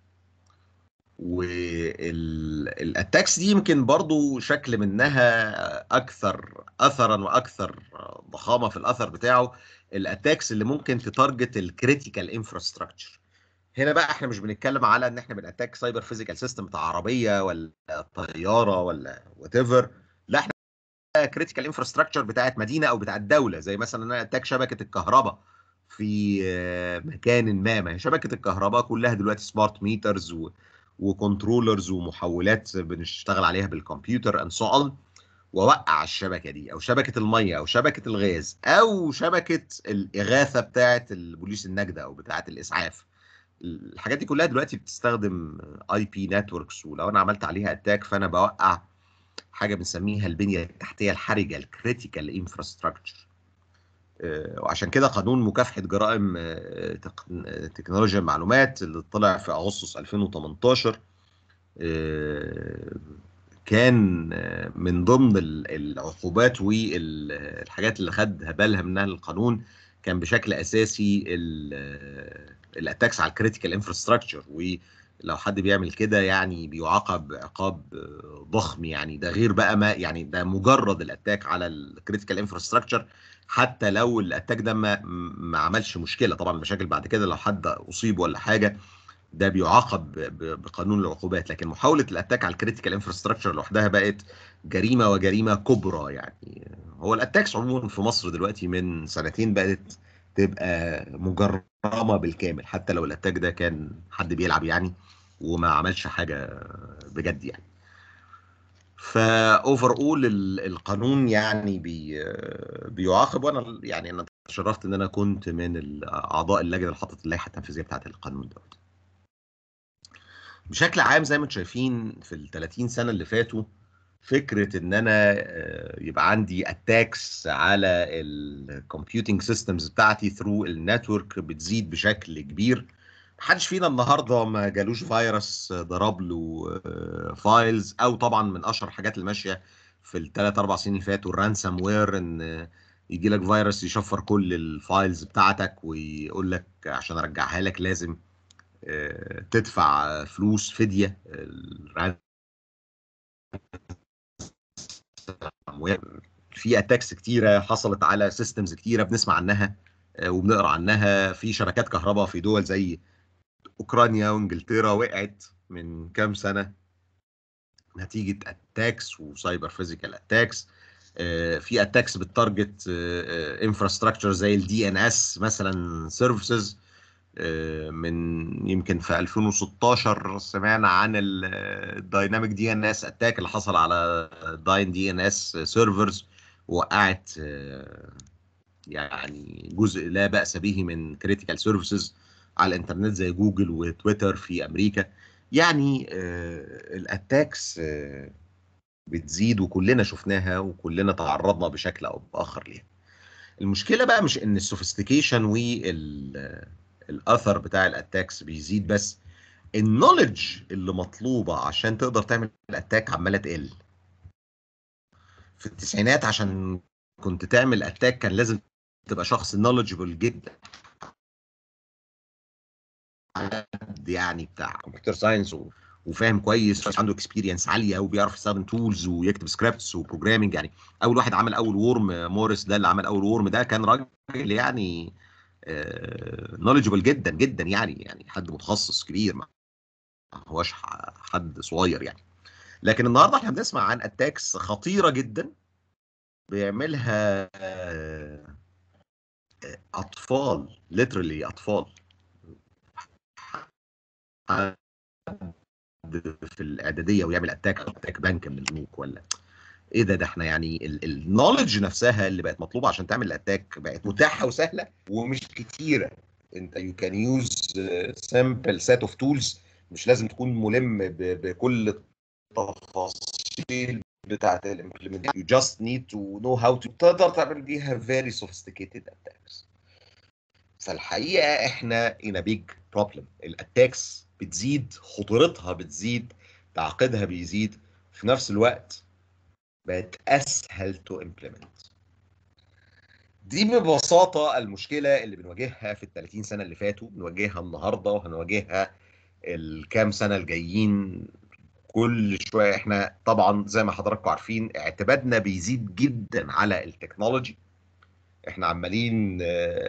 والاتاكس دي يمكن برضو شكل منها اكثر اثرا واكثر ضخامه في الاثر بتاعه الاتاكس اللي ممكن تتارجت الكريتيكال انفراستراكشر هنا بقى احنا مش بنتكلم على ان احنا بناتاك سايبر فيزيكال سيستم بتاع عربيه ولا طياره ولا وات ايفر لا احنا كريتيكال انفراستراكشر بتاعت مدينه او بتاعت دوله زي مثلا انا اتاك شبكه الكهرباء في مكان ما ما هي شبكه الكهرباء كلها دلوقتي سمارت ميترز و... وكنترولرز ومحولات بنشتغل عليها بالكمبيوتر اند سو اون واوقع الشبكه دي او شبكه الميه او شبكه الغاز او شبكه الاغاثه بتاعه البوليس النجده او بتاعه الاسعاف الحاجات دي كلها دلوقتي بتستخدم اي بي نتوركس ولو انا عملت عليها اتاك فانا بوقع حاجه بنسميها البنيه التحتيه الحرجه الكريتيكال انفراستراكشر وعشان كده قانون مكافحه جرائم آه، تكنولوجيا المعلومات اللي طلع في اغسطس 2018 آه، كان آه، من ضمن العقوبات والحاجات اللي خد بالها منها القانون كان بشكل اساسي الاتاكس على الكريتيكال انفراستراكشر ولو حد بيعمل كده يعني بيعاقب عقاب ضخم يعني ده غير بقى ما يعني ده مجرد الاتاك على الكريتيكال انفراستراكشر حتى لو الاتاك ده ما ما عملش مشكله طبعا المشاكل بعد كده لو حد اصيب ولا حاجه ده بيعاقب بقانون العقوبات لكن محاوله الاتاك على الكريتيكال انفراستراكشر لوحدها بقت جريمه وجريمه كبرى يعني هو الاتاكس عموما في مصر دلوقتي من سنتين بقت تبقى مجرمه بالكامل حتى لو الاتاك ده كان حد بيلعب يعني وما عملش حاجه بجد يعني فاوفر اول القانون يعني بي بيعاقب وانا يعني انا تشرفت ان انا كنت من اعضاء اللجنه اللي حطت اللائحه التنفيذيه بتاعت القانون دوت بشكل عام زي ما انتم شايفين في ال 30 سنه اللي فاتوا فكره ان انا آه، يبقى عندي اتاكس على الكمبيوتنج سيستمز بتاعتي ثرو النتورك بتزيد بشكل كبير محدش فينا النهارده ما جالوش فيروس ضرب له فايلز او طبعا من اشهر الحاجات اللي ماشيه في الثلاث اربع سنين اللي فاتوا الرانسام وير ان يجي لك فيروس يشفر كل الفايلز بتاعتك ويقول لك عشان ارجعها لك لازم آه، تدفع فلوس فديه في اتاكس كتيره حصلت على سيستمز كتيره بنسمع عنها آه، وبنقرا عنها في شبكات كهرباء في دول زي اوكرانيا وانجلترا وقعت من كام سنه نتيجه اتاكس وسايبر فيزيكال اتاكس في اتاكس بتارجت انفراستراكشر زي الدي ان اس مثلا سيرفيسز آه، من يمكن في 2016 سمعنا عن الدايناميك دي ان اس اتاك اللي حصل على داين دي ان اس سيرفرز وقعت يعني جزء لا باس به من كريتيكال سيرفيسز على الانترنت زي جوجل وتويتر في امريكا يعني الاتاكس بتزيد وكلنا شفناها وكلنا تعرضنا بشكل او باخر ليها المشكله بقى مش ان السوفيستيكيشن والاثر بتاع الاتاكس بيزيد بس النولج اللي مطلوبه عشان تقدر تعمل اتاك عماله تقل في التسعينات عشان كنت تعمل اتاك كان لازم تبقى شخص نولجبل جدا يعني بتاع كمبيوتر ساينس وفاهم كويس عنده اكسبيرينس عاليه وبيعرف يستخدم تولز ويكتب سكريبتس وبروجرامنج يعني اول واحد عمل اول وورم موريس ده اللي عمل اول وورم ده كان راجل يعني نولجبل جدا جدا يعني يعني حد متخصص كبير ما هوش حد صغير يعني لكن النهارده احنا بنسمع عن اتاكس خطيره جدا بيعملها اطفال ليترلي اطفال في الاعداديه ويعمل اتاك اتاك بنك من البنوك ولا ايه ده ده احنا يعني النولج نفسها اللي بقت مطلوبه عشان تعمل الاتاك بقت متاحه وسهله ومش كتيره انت يو كان يوز سامبل سيت اوف تولز مش لازم تكون ملم بكل التفاصيل بتاعت الامبلمنتيشن يو جاست نيد تو نو هاو تو تقدر تعمل بيها فيري سوفيستيكيتد اتاكس فالحقيقه احنا in a big problem الاتاكس بتزيد خطورتها بتزيد تعقيدها بيزيد في نفس الوقت بقت اسهل تو امبلمنت دي ببساطه المشكله اللي بنواجهها في ال 30 سنه اللي فاتوا بنواجهها النهارده وهنواجهها الكام سنه الجايين كل شويه احنا طبعا زي ما حضراتكم عارفين اعتمادنا بيزيد جدا على التكنولوجي احنا عمالين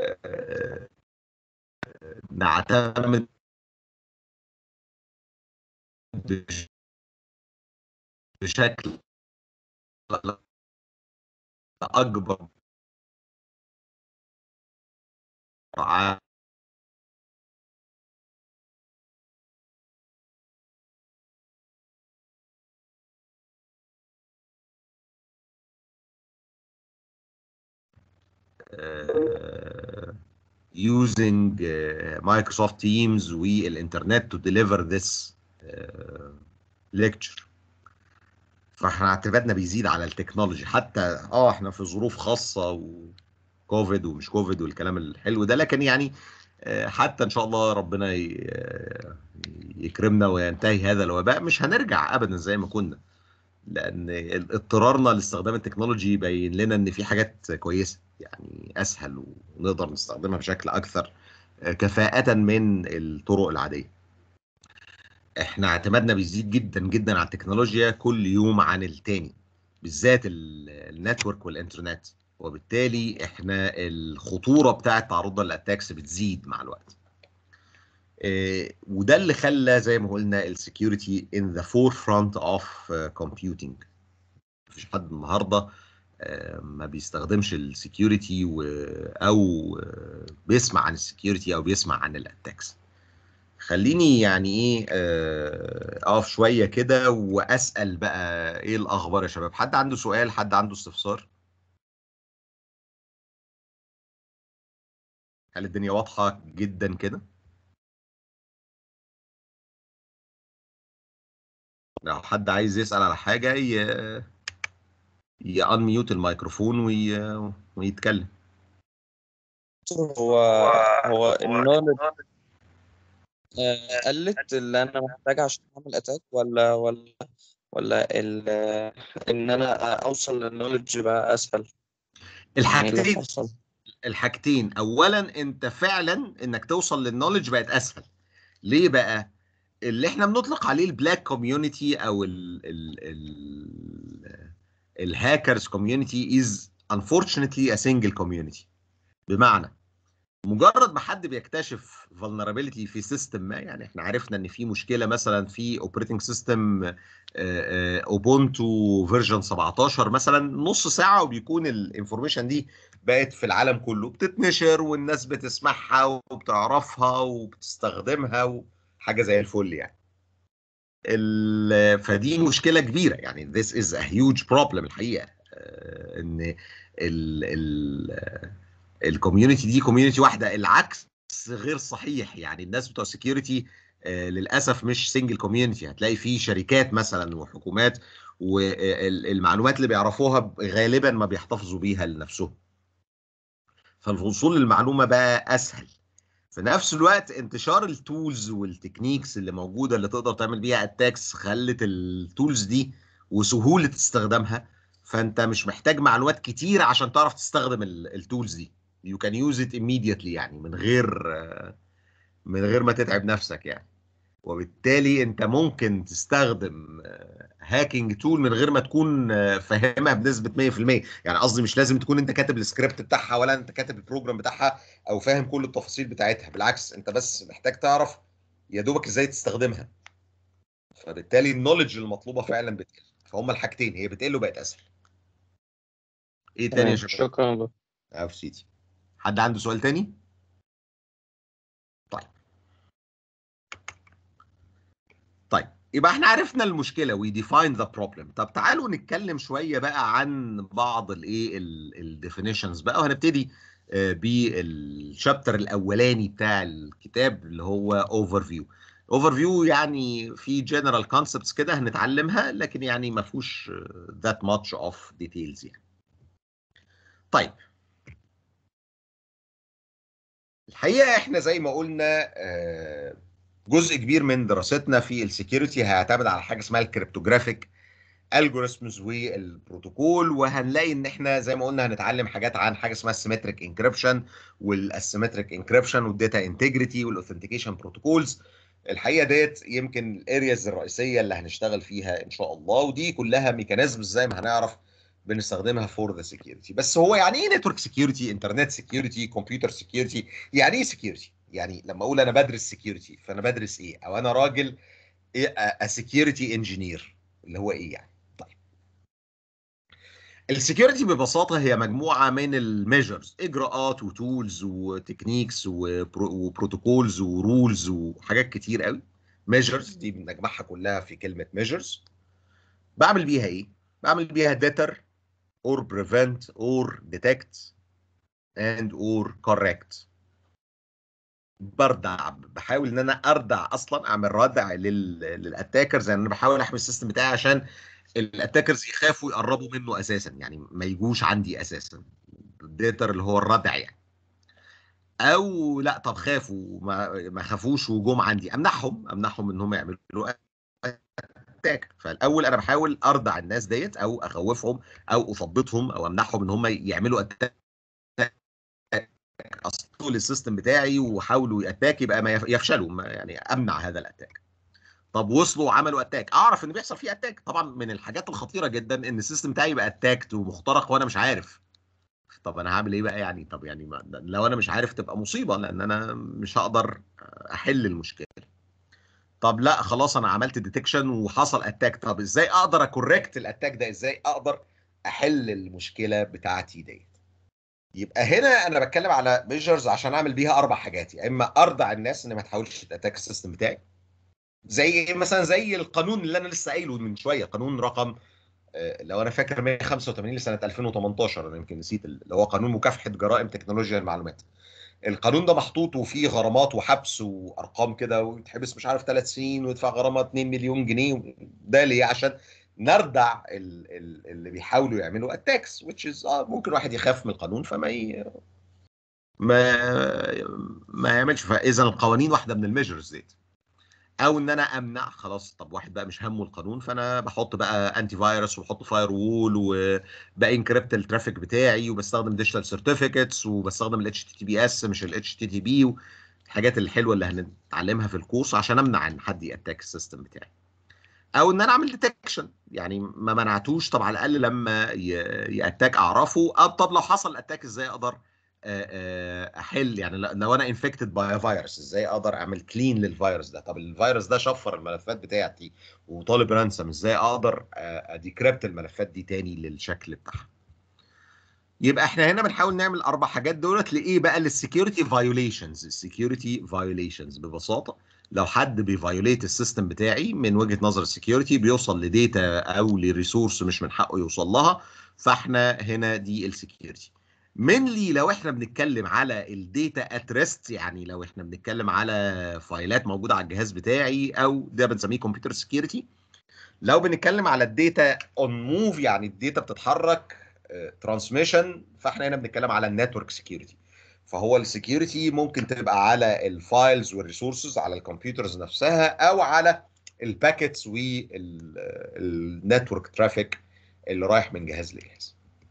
نعتمد بشكل اكبر using uh, Microsoft Teams والإنترنت to deliver this uh, lecture فاحنا اعتمادنا بيزيد على التكنولوجي حتى اه احنا في ظروف خاصة وكوفيد ومش كوفيد والكلام الحلو ده لكن يعني حتى ان شاء الله ربنا يكرمنا وينتهي هذا الوباء مش هنرجع ابدا زي ما كنا لان اضطرارنا لاستخدام التكنولوجي يبين لنا ان في حاجات كويسه يعني اسهل ونقدر نستخدمها بشكل اكثر كفاءه من الطرق العاديه احنا اعتمادنا بيزيد جدا جدا على التكنولوجيا كل يوم عن التاني بالذات النتورك والانترنت وبالتالي احنا الخطوره بتاعه تعرضنا للاتاكس بتزيد مع الوقت وده اللي خلى زي ما قلنا السكيورتي ان ذا فور فرونت اوف كومبيوتنج مفيش حد النهارده ما بيستخدمش السكيورتي او بيسمع عن السكيورتي او بيسمع عن الاتاكس خليني يعني ايه اقف شويه كده واسال بقى ايه الاخبار يا شباب حد عنده سؤال حد عنده استفسار هل الدنيا واضحه جدا كده لو حد عايز يسأل على حاجة ي... يانميوت الميكروفون وي... ويتكلم هو هو النولج قلت اللي انا محتاجها عشان اعمل اتاك ولا ولا ولا ال... ان انا اوصل للنولج بقى اسهل الحاجتين الحاجتين اولا انت فعلا انك توصل للنولج بقت اسهل ليه بقى اللي احنا بنطلق عليه البلاك كوميونتي او ال ال ال الهاكرز كوميونتي از unfortunately a single community بمعنى مجرد ما حد بيكتشف vulnerability في سيستم ما يعني احنا عرفنا ان في مشكله مثلا في اوبريتنج سيستم اوبونتو فيرجن 17 مثلا نص ساعه وبيكون الانفورميشن دي بقت في العالم كله بتتنشر والناس بتسمعها وبتعرفها وبتستخدمها و... حاجه زي الفل يعني فدي مشكله كبيره يعني this is a huge problem الحقيقه آه، ان ال الكوميونتي دي كوميونتي واحده العكس غير صحيح يعني الناس بتوع سكيورتي للاسف مش سنجل كوميونتي هتلاقي في شركات مثلا وحكومات والمعلومات اللي بيعرفوها غالبا ما بيحتفظوا بيها لنفسهم فالوصول للمعلومه بقى اسهل في نفس الوقت انتشار التولز والتكنيكس اللي موجوده اللي تقدر تعمل بيها اتاكس خلت التولز دي وسهوله استخدامها فانت مش محتاج معلومات كتير عشان تعرف تستخدم التولز دي you can use it immediately يعني من غير من غير ما تتعب نفسك يعني وبالتالي انت ممكن تستخدم هاكينج تول من غير ما تكون آه، فاهمها بنسبه 100% يعني قصدي مش لازم تكون انت كاتب السكريبت بتاعها ولا انت كاتب البروجرام بتاعها او فاهم كل التفاصيل بتاعتها بالعكس انت بس محتاج تعرف يا دوبك ازاي تستخدمها فبالتالي النولج المطلوبه فعلا بتقل فهم الحاجتين هي بتقل وبقت اسهل ايه تاني يا تمام شباب شكرا بقى. عارف سيدي حد عنده سؤال تاني طيب طيب يبقى احنا عرفنا المشكله وي ديفاين ذا بروبلم طب تعالوا نتكلم شويه بقى عن بعض الايه الديفينيشنز بقى وهنبتدي آه، بالشابتر الاولاني بتاع الكتاب اللي هو اوفر فيو اوفر فيو يعني في جنرال كونسبتس كده هنتعلمها لكن يعني ما فيهوش ذات ماتش اوف ديتيلز يعني طيب الحقيقه احنا زي ما قلنا آه، جزء كبير من دراستنا في السكيورتي هيعتمد على حاجه اسمها الكريبتوجرافيك الجوريثمز والبروتوكول وهنلاقي ان احنا زي ما قلنا هنتعلم حاجات عن حاجه اسمها السيمتريك انكريبشن والاسيمتريك انكريبشن والداتا انتجريتي والاوثنتيكيشن بروتوكولز الحقيقه ديت يمكن الارياز الرئيسيه اللي هنشتغل فيها ان شاء الله ودي كلها ميكانيزمز زي ما هنعرف بنستخدمها فور ذا سكيورتي بس هو يعني ايه نتورك سكيورتي انترنت سكيورتي كمبيوتر سكيورتي يعني ايه سكيورتي يعني لما اقول انا بدرس سكيورتي فانا بدرس ايه او انا راجل سكيورتي انجينير اللي هو ايه يعني طيب السكيورتي ببساطه هي مجموعه من الميجرز اجراءات وتولز وتكنيكس وبروتوكولز ورولز وحاجات كتير قوي ميجرز دي بنجمعها كلها في كلمه ميجرز بعمل بيها ايه بعمل بيها deter or prevent or detect and or correct بردع بحاول ان انا اردع اصلا اعمل ردع لل... للاتاكرز يعني انا بحاول احمي السيستم بتاعي عشان الاتاكرز يخافوا يقربوا منه اساسا يعني ما يجوش عندي اساسا الديتر اللي هو الردع يعني او لا طب خافوا ما, ما خافوش وجم عندي امنعهم امنعهم ان هم يعملوا اتاك فالاول انا بحاول ارضع الناس ديت او اخوفهم او اثبطهم او امنعهم ان هم يعملوا اتاك اصلوا السيستم بتاعي وحاولوا ياتاك يبقى ما يف- يفشلوا ما يعني امنع هذا الاتاك طب وصلوا وعملوا اتاك اعرف ان بيحصل فيه اتاك طبعا من الحاجات الخطيره جدا ان السيستم بتاعي يبقى اتاكت ومخترق وانا مش عارف طب انا هعمل ايه بقى يعني طب يعني ما لو انا مش عارف تبقى مصيبه لان انا مش هقدر احل المشكله طب لا خلاص انا عملت ديتكشن وحصل اتاك طب ازاي اقدر اكوركت الاتاك ده ازاي اقدر احل المشكله بتاعتي ديت يبقى هنا انا بتكلم على ميجرز عشان اعمل بيها اربع حاجات يا اما ارضع الناس ان ما تحاولش تاتاك السيستم بتاعي زي مثلا زي القانون اللي انا لسه قايله من شويه قانون رقم آه، لو انا فاكر 185 لسنه 2018 انا يمكن نسيت اللي هو قانون مكافحه جرائم تكنولوجيا المعلومات القانون ده محطوط وفيه غرامات وحبس وارقام كده ويتحبس مش عارف ثلاث سنين ويدفع غرامه 2 مليون جنيه ده ليه عشان نردع ال- ال- اللي بيحاولوا يعملوا اتاكس which is اه ممكن واحد يخاف من القانون فما ي... ما ما يعملش فاذا القوانين واحده من الميجرز ديت او ان انا امنع خلاص طب واحد بقى مش همه القانون فانا بحط بقى انتي فايروس وبحط فاير وول وبانكريبت الترافيك بتاعي وبستخدم ديجيتال سيرتيفيكتس وبستخدم الاتش تي تي بي اس مش الاتش تي تي بي الحاجات الحلوه اللي هنتعلمها في الكورس عشان امنع ان حد ياتاك السيستم بتاعي او ان انا اعمل ديتكشن يعني ما منعتوش طب على الاقل لما ي- ياتاك اعرفه أو طب لو حصل اتاك ازاي اقدر آه، آه، احل يعني ل- لو انا انفكتد باي فيروس ازاي اقدر اعمل كلين للفيروس ده طب الفيروس ده شفر الملفات بتاعتي وطالب رانسم ازاي اقدر اديكريبت الملفات دي تاني للشكل بتاعها يبقى احنا هنا بنحاول نعمل اربع حاجات دولت لايه بقى للسكيورتي فايوليشنز السكيورتي فايوليشنز ببساطه لو حد بيفايوليت السيستم بتاعي من وجهه نظر السكيورتي بيوصل لديتا او لريسورس مش من حقه يوصل لها فاحنا هنا دي السكيورتي منلي لو احنا بنتكلم على الداتا ات ريست يعني لو احنا بنتكلم على فايلات موجوده على الجهاز بتاعي او ده بنسميه كمبيوتر سكيورتي لو بنتكلم على الداتا اون موف يعني الداتا بتتحرك ترانسميشن فاحنا هنا بنتكلم على النتورك سكيورتي فهو السكيورتي ممكن تبقى على الفايلز والريسورسز على الكمبيوترز نفسها او على الباكيتس والنتورك ترافيك اللي رايح من جهاز لجهاز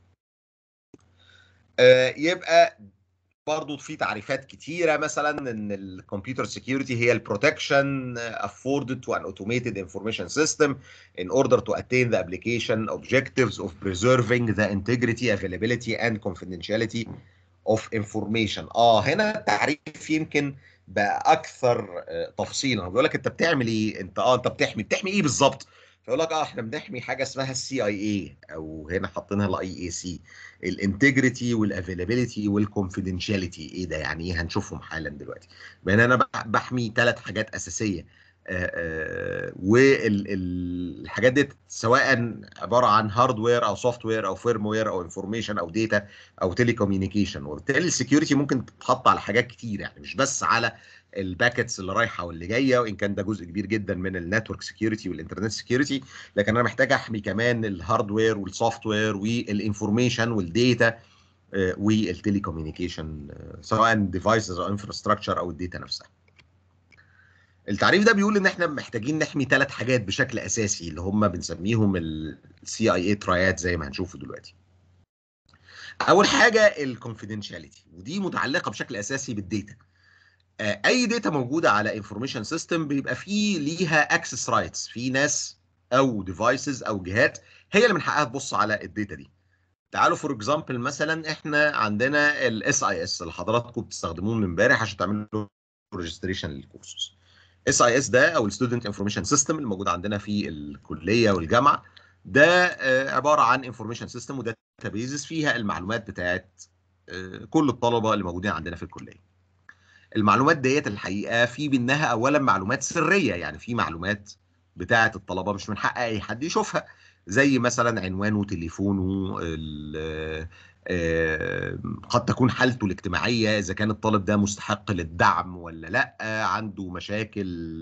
آه، يبقى برضو في تعريفات كتيره مثلا ان الكمبيوتر سكيورتي هي البروتكشن afforded to an automated information system in order to attain the application objectives of preserving the integrity availability and confidentiality of information اه هنا التعريف يمكن بقى اكثر آه، تفصيلا بيقول لك انت بتعمل ايه انت اه انت بتحمي بتحمي ايه بالظبط فيقول لك اه احنا بنحمي حاجه اسمها السي اي اي او هنا حاطينها الاي اي سي الانتجريتي والافيلابيلتي والكونفيدنشاليتي ايه ده يعني ايه هنشوفهم حالا دلوقتي بان انا بح- بحمي ثلاث حاجات اساسيه والحاجات دي سواء عباره عن هاردوير او سوفت وير او فيرم وير او انفورميشن او داتا او تيلي كوميونيكيشن وبالتالي السكيورتي ممكن تتحط على حاجات كتير يعني مش بس على الباكتس اللي رايحه واللي جايه وان كان ده جزء كبير جدا من النتورك سكيورتي والانترنت سكيورتي لكن انا محتاج احمي كمان الهاردوير والسوفت وير والانفورميشن والداتا والتيلي كوميونيكيشن سواء ديفايسز او انفراستراكشر او الداتا نفسها التعريف ده بيقول ان احنا محتاجين نحمي ثلاث حاجات بشكل اساسي اللي هم بنسميهم السي اي اي ترايات زي ما هنشوفه دلوقتي اول حاجه الكونفيدنشاليتي ودي متعلقه بشكل اساسي بالداتا آه، اي داتا موجوده على انفورميشن سيستم بيبقى فيه ليها اكسس رايتس في ناس او ديفايسز او جهات هي اللي من حقها تبص على الداتا دي تعالوا فور اكزامبل مثلا احنا عندنا الاس اي اس اللي حضراتكم بتستخدموه من امبارح عشان تعملوا ريجستريشن للكورسز اس اي اس ده او الستودنت انفورميشن سيستم الموجود عندنا في الكليه والجامعه ده آه، عباره عن انفورميشن سيستم وداتا بيزز فيها المعلومات بتاعت آه، كل الطلبه اللي موجودين عندنا في الكليه المعلومات ديت الحقيقه في منها اولا معلومات سريه يعني في معلومات بتاعه الطلبه مش من حق اي حد يشوفها زي مثلا عنوانه تليفونه ال- آه، قد تكون حالته الاجتماعيه اذا كان الطالب ده مستحق للدعم ولا لا عنده مشاكل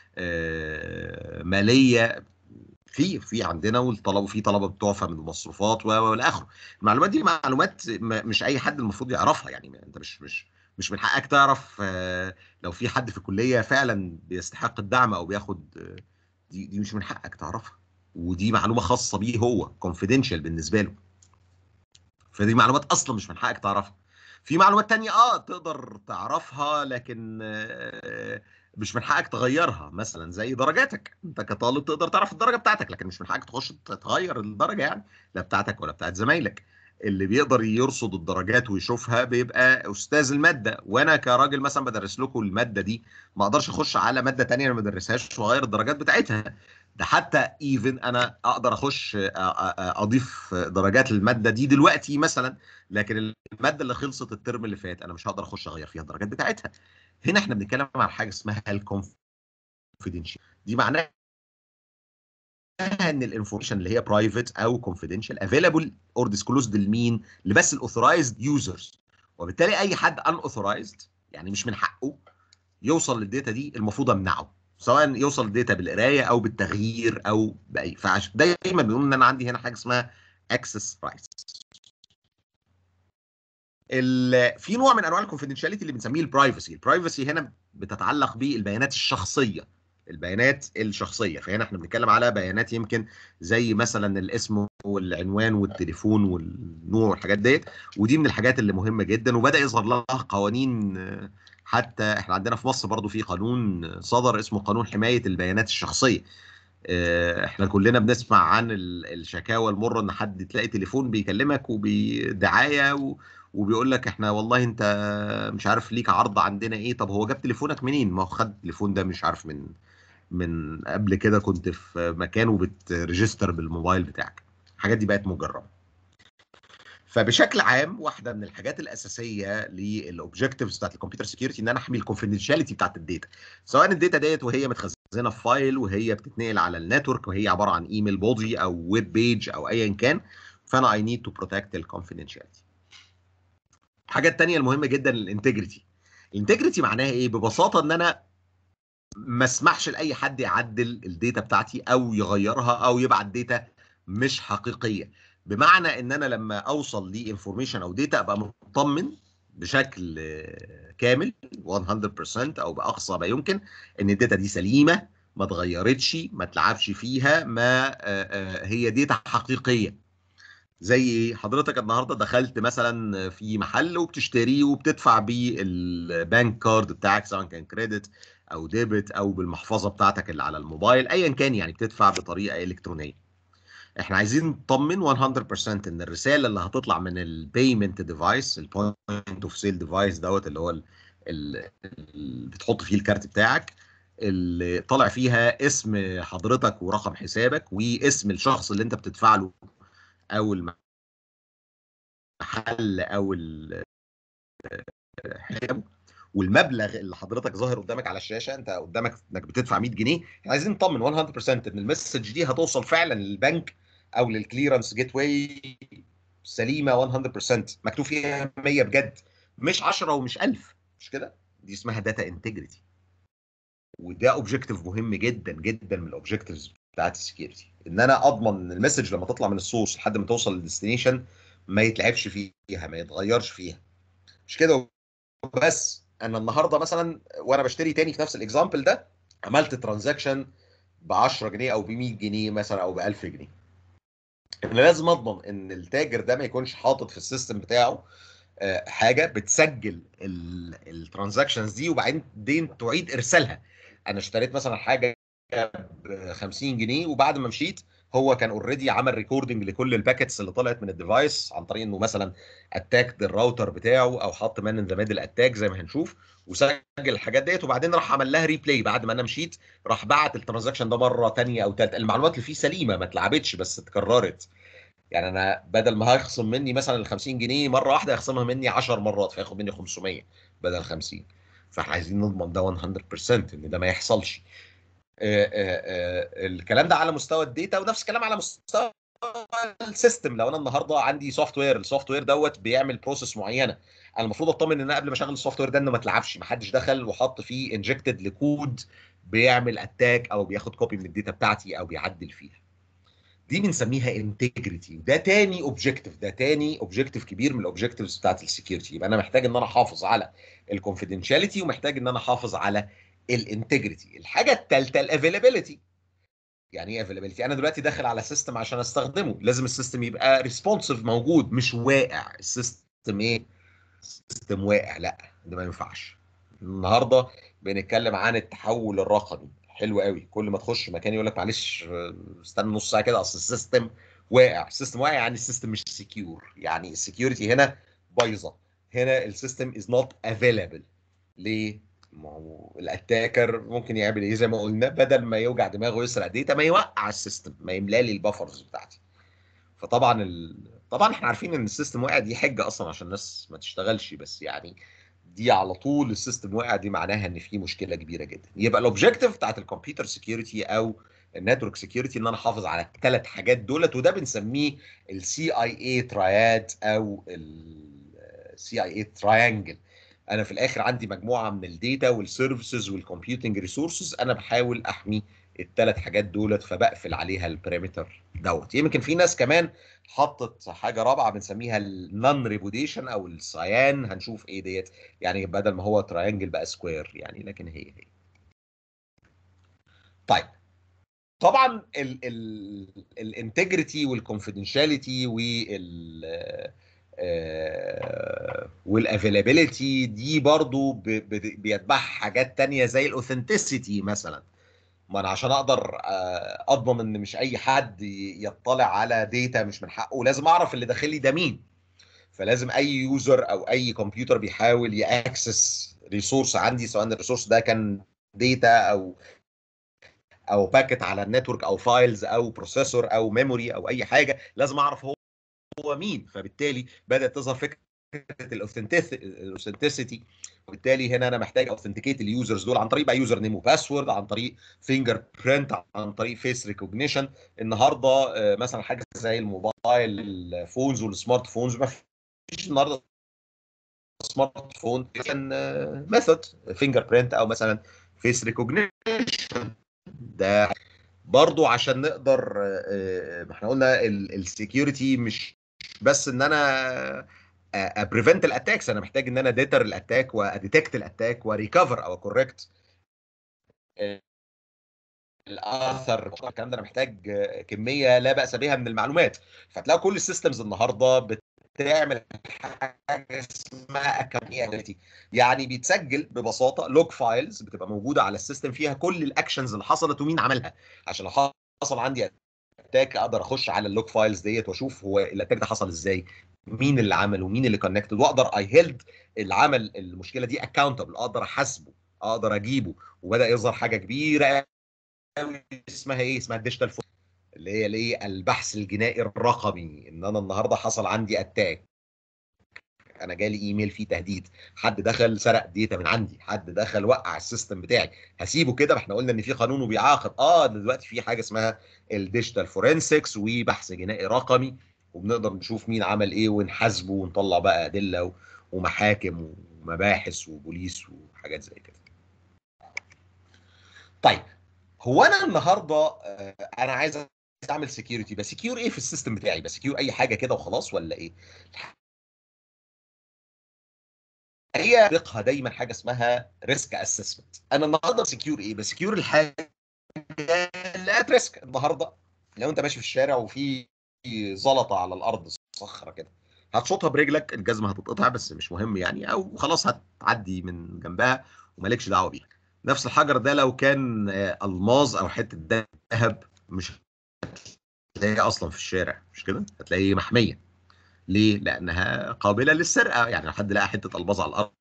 آه، ماليه في في عندنا والطلبه في طلبه بتعفى من المصروفات و- والى اخره المعلومات دي معلومات م- مش اي حد المفروض يعرفها يعني انت مش مش مش من حقك تعرف آه، لو في حد في الكليه فعلا بيستحق الدعم او بياخد آه، دي دي مش من حقك تعرفها ودي معلومه خاصه بيه هو كونفيدنشال بالنسبه له فدي معلومات اصلا مش من حقك تعرفها في معلومات تانية اه تقدر تعرفها لكن آه، مش من حقك تغيرها مثلا زي درجاتك انت كطالب تقدر تعرف الدرجه بتاعتك لكن مش من حقك تخش تغير الدرجه يعني لا بتاعتك ولا بتاعت زمايلك اللي بيقدر يرصد الدرجات ويشوفها بيبقى استاذ الماده وانا كراجل مثلا بدرس لكم الماده دي ما اقدرش اخش على ماده تانية انا ما بدرسهاش واغير الدرجات بتاعتها ده حتى ايفن انا اقدر اخش أ- أ- اضيف درجات للماده دي دلوقتي مثلا لكن الماده اللي خلصت الترم اللي فات انا مش هقدر اخش اغير فيها الدرجات بتاعتها هنا احنا بنتكلم عن حاجه اسمها الكونفيدنشال دي معناها ان الانفورميشن اللي هي برايفت او كونفيدنشال افيلابل اور ديسكلوزد لمين لبس الاوثرايزد يوزرز وبالتالي اي حد ان اوثرايزد يعني مش من حقه يوصل للداتا دي المفروض امنعه سواء يوصل الداتا بالقرايه او بالتغيير او باي فعش دايما بنقول ان انا عندي هنا حاجه اسمها اكسس رايتس في نوع من انواع الكونفيدنشاليتي اللي بنسميه البرايفسي البرايفسي هنا بتتعلق بالبيانات الشخصيه البيانات الشخصيه فهنا احنا بنتكلم على بيانات يمكن زي مثلا الاسم والعنوان والتليفون والنوع والحاجات ديت ودي من الحاجات اللي مهمه جدا وبدا يظهر لها قوانين آه، حتى احنا عندنا في مصر برضو في قانون صدر اسمه قانون حمايه البيانات الشخصيه آه، احنا كلنا بنسمع عن ال- الشكاوى المره ان حد تلاقي تليفون بيكلمك وبدعايه و... وبيقول لك احنا والله انت مش عارف ليك عرض عندنا ايه طب هو جاب تليفونك منين ما هو خد التليفون ده مش عارف من من قبل كده كنت في مكان وبتريجستر بالموبايل بتاعك الحاجات دي بقت مجربه فبشكل عام واحده من الحاجات الاساسيه للاوبجكتيفز بتاعت الكمبيوتر سكيورتي ان انا احمي الكونفيدنشاليتي بتاعت الداتا سواء الداتا ديت وهي متخزنه في فايل وهي بتتنقل على النتورك وهي عباره عن ايميل بودي او ويب بيج او ايا كان فانا اي نيد تو بروتكت الكونفيدنشاليتي الحاجه الثانيه المهمه جدا الانتجريتي الانتجريتي معناها ايه ببساطه ان انا ما اسمحش لاي حد يعدل الداتا بتاعتي او يغيرها او يبعت داتا مش حقيقيه بمعنى ان انا لما اوصل لانفورميشن او داتا ابقى مطمن بشكل كامل 100% او باقصى ما يمكن ان الداتا دي سليمه ما اتغيرتش ما اتلعبش فيها ما هي داتا حقيقيه زي ايه حضرتك النهارده دخلت مثلا في محل وبتشتريه وبتدفع بالبنك كارد بتاعك سواء كان كريدت او ديبت او بالمحفظه بتاعتك اللي على الموبايل ايا كان يعني بتدفع بطريقه الكترونيه احنا عايزين نطمن 100% ان الرساله اللي هتطلع من البيمنت ديفايس البوينت اوف سيل ديفايس دوت اللي هو اللي بتحط فيه الكارت بتاعك اللي طالع فيها اسم حضرتك ورقم حسابك واسم الشخص اللي انت بتدفع له او المحل او حسابه والمبلغ اللي حضرتك ظاهر قدامك على الشاشه انت قدامك انك بتدفع 100 جنيه عايزين نطمن 100% ان المسج دي هتوصل فعلا للبنك او للكليرنس جيت واي سليمه 100% مكتوب فيها 100 بجد مش 10 ومش 1000 مش كده دي اسمها داتا انتجريتي وده اوبجيكتيف مهم جدا جدا من الاوبجيكتيفز بتاعت السكيورتي ان انا اضمن ان المسج لما تطلع من السورس لحد ما توصل للديستنيشن ما يتلعبش فيها ما يتغيرش فيها مش كده بس انا النهارده مثلا وانا بشتري تاني في نفس الاكزامبل ده عملت ترانزاكشن ب 10 جنيه او ب 100 جنيه مثلا او ب 1000 جنيه انا لازم اضمن ان التاجر ده ما يكونش حاطط في السيستم بتاعه حاجه بتسجل الترانزاكشنز دي وبعدين تعيد ارسالها انا اشتريت مثلا حاجه ب 50 جنيه وبعد ما مشيت هو كان اوريدي عمل ريكوردنج لكل الباكتس اللي طلعت من الديفايس عن طريق انه مثلا اتاك الراوتر بتاعه او حط مان ان ذا ميدل اتاك زي ما هنشوف وسجل الحاجات ديت وبعدين راح عمل لها ريبلاي بعد ما انا مشيت راح بعت الترانزاكشن ده مره ثانيه او ثالثه المعلومات اللي فيه سليمه ما اتلعبتش بس اتكررت يعني انا بدل ما هيخصم مني مثلا ال 50 جنيه مره واحده يخصمها مني 10 مرات فياخد مني 500 بدل 50 فاحنا عايزين نضمن ده 100% ان ده ما يحصلش آآ آآ الكلام ده على مستوى الداتا ونفس الكلام على مستوى السيستم لو انا النهارده عندي سوفت وير السوفت وير دوت بيعمل بروسيس معينه انا المفروض اطمن ان انا قبل ما اشغل السوفت وير ده انه ما اتلعبش ما حدش دخل وحط فيه انجكتد لكود بيعمل اتاك او بياخد كوبي من الداتا بتاعتي او بيعدل فيها دي بنسميها انتجريتي وده تاني اوبجيكتيف ده تاني اوبجيكتيف كبير من الاوبجيكتيفز بتاعت السكيورتي يبقى انا محتاج ان انا احافظ على الكونفيدنشاليتي ومحتاج ان انا احافظ على الانتجريتي الحاجه الثالثه الافيلابيلتي يعني ايه افيلابيلتي انا دلوقتي داخل على سيستم عشان استخدمه لازم السيستم يبقى ريسبونسيف موجود مش واقع السيستم ايه سيستم واقع لا ده ما ينفعش النهارده بنتكلم عن التحول الرقمي حلو قوي كل ما تخش مكان يقول لك معلش استنى نص ساعه كده اصل السيستم واقع السيستم واقع يعني السيستم مش سكيور يعني السكيورتي هنا بايظه هنا السيستم از نوت افيلابل ليه ما هو الاتاكر ممكن يعمل ايه زي ما قلنا بدل ما يوجع دماغه يسرق داتا ما يوقع السيستم ما يملى لي البفرز بتاعتي فطبعا ال... طبعا احنا عارفين ان السيستم واقع دي حجه اصلا عشان الناس ما تشتغلش بس يعني دي على طول السيستم واقع دي معناها ان في مشكله كبيره جدا يبقى الاوبجيكتيف بتاعت الكمبيوتر سكيورتي او النتورك سكيورتي ان انا احافظ على الثلاث حاجات دولت وده بنسميه السي اي اي تراياد او السي اي اي تراينجل انا في الاخر عندي مجموعه من الداتا والسيرفيسز والكمبيوتنج ريسورسز انا بحاول احمي الثلاث حاجات دولت فبقفل عليها البريمتر دوت يمكن في ناس كمان حطت حاجه رابعه بنسميها النون ريبوديشن او الصيان هنشوف ايه ديت يعني بدل ما هو تراينجل بقى سكوير يعني لكن هي هي طيب طبعا الانتجريتي والكونفيدنشاليتي وال والافيلابيلتي دي برضو بيتبعها حاجات تانية زي الاوثنتسيتي مثلا ما انا عشان اقدر اضمن ان مش اي حد يطلع على داتا مش من حقه لازم اعرف اللي داخلي ده مين فلازم اي يوزر او اي كمبيوتر بيحاول ياكسس ريسورس عندي سواء الريسورس ده كان داتا او او باكت على النتورك او فايلز او بروسيسور او ميموري او اي حاجه لازم اعرف هو هو مين فبالتالي بدات تظهر فكره الاوثنتسيتي وبالتالي هنا انا محتاج اوثنتيكيت اليوزرز دول عن طريق بقى يوزر نيم وباسورد عن طريق فينجر برنت عن طريق فيس ريكوجنيشن النهارده آه، مثلا حاجه زي الموبايل الفونز والسمارت فونز ما فيش النهارده سمارت فون كان ميثود فينجر برنت او مثلا فيس ريكوجنيشن ده برضو عشان نقدر آه، ما احنا قلنا السكيورتي مش بس ان انا بريفنت الاتاكس انا محتاج ان انا ديتر الاتاك واديتكت الاتاك وريكفر او كوركت الاثر الكلام ده انا محتاج آه، كميه لا باس بها من المعلومات فتلاقوا كل السيستمز النهارده بتعمل حاجه اسمها اكونتابيلتي يعني بيتسجل ببساطه لوج فايلز بتبقى موجوده على السيستم فيها كل الاكشنز اللي حصلت ومين عملها عشان لو حصل عندي اتاك اقدر اخش على اللوج فايلز ديت واشوف هو الاتاك ده حصل ازاي مين اللي عمل ومين اللي كونكتد واقدر اي هيلد العمل المشكله دي اكاونتبل اقدر احاسبه اقدر اجيبه وبدا يظهر حاجه كبيره قوي اسمها ايه اسمها الديجيتال اللي هي الايه البحث الجنائي الرقمي ان انا النهارده حصل عندي اتاك انا جالي ايميل فيه تهديد حد دخل سرق ديتا من عندي حد دخل وقع السيستم بتاعي هسيبه كده ما احنا قلنا ان في قانون وبيعاقب اه دلوقتي في حاجه اسمها الديجيتال فورنسكس وبحث جنائي رقمي وبنقدر نشوف مين عمل ايه ونحاسبه ونطلع بقى ادله ومحاكم ومباحث وبوليس وحاجات زي كده طيب هو انا النهارده آه، انا عايز اعمل سكيورتي بسكيور ايه في السيستم بتاعي بسكيور اي حاجه كده وخلاص ولا ايه هي طريقها دايما حاجه اسمها ريسك اسسمنت انا النهارده سكيور ايه بسكيور الحاجه اللي ات ريسك النهارده لو انت ماشي في الشارع وفي زلطه على الارض صخره كده هتشوطها برجلك الجزمه هتتقطع بس مش مهم يعني او خلاص هتعدي من جنبها ومالكش دعوه بيها نفس الحجر ده لو كان آه، الماظ او حته ذهب مش هتلاقيها اصلا في الشارع مش كده هتلاقيه محميه ليه لانها قابله للسرقه يعني لو حد لقى حته الماظ على الارض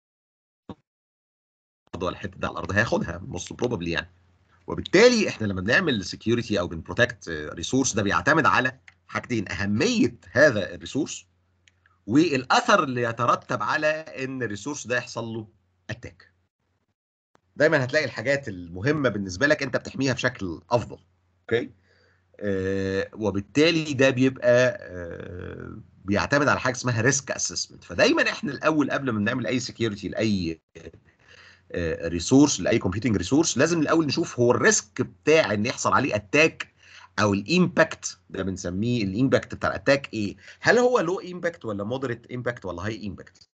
ولا حته ده على الارض هياخدها موست بروبابلي يعني وبالتالي احنا لما بنعمل سكيورتي او بنبروتكت ريسورس ده بيعتمد على حاجتين اهميه هذا الريسورس والاثر اللي يترتب على ان الريسورس ده يحصل له اتاك دايما هتلاقي الحاجات المهمه بالنسبه لك انت بتحميها بشكل افضل اوكي آه وبالتالي ده بيبقى آه بيعتمد على حاجه اسمها ريسك اسسمنت فدايما احنا الاول قبل ما نعمل اي سكيورتي لاي ريسورس لاي كومبيوتنج ريسورس لازم الاول نشوف هو الريسك بتاع ان يحصل عليه اتاك او الامباكت ده بنسميه الامباكت بتاع الاتاك ايه هل هو لو امباكت ولا مودريت امباكت ولا هاي امباكت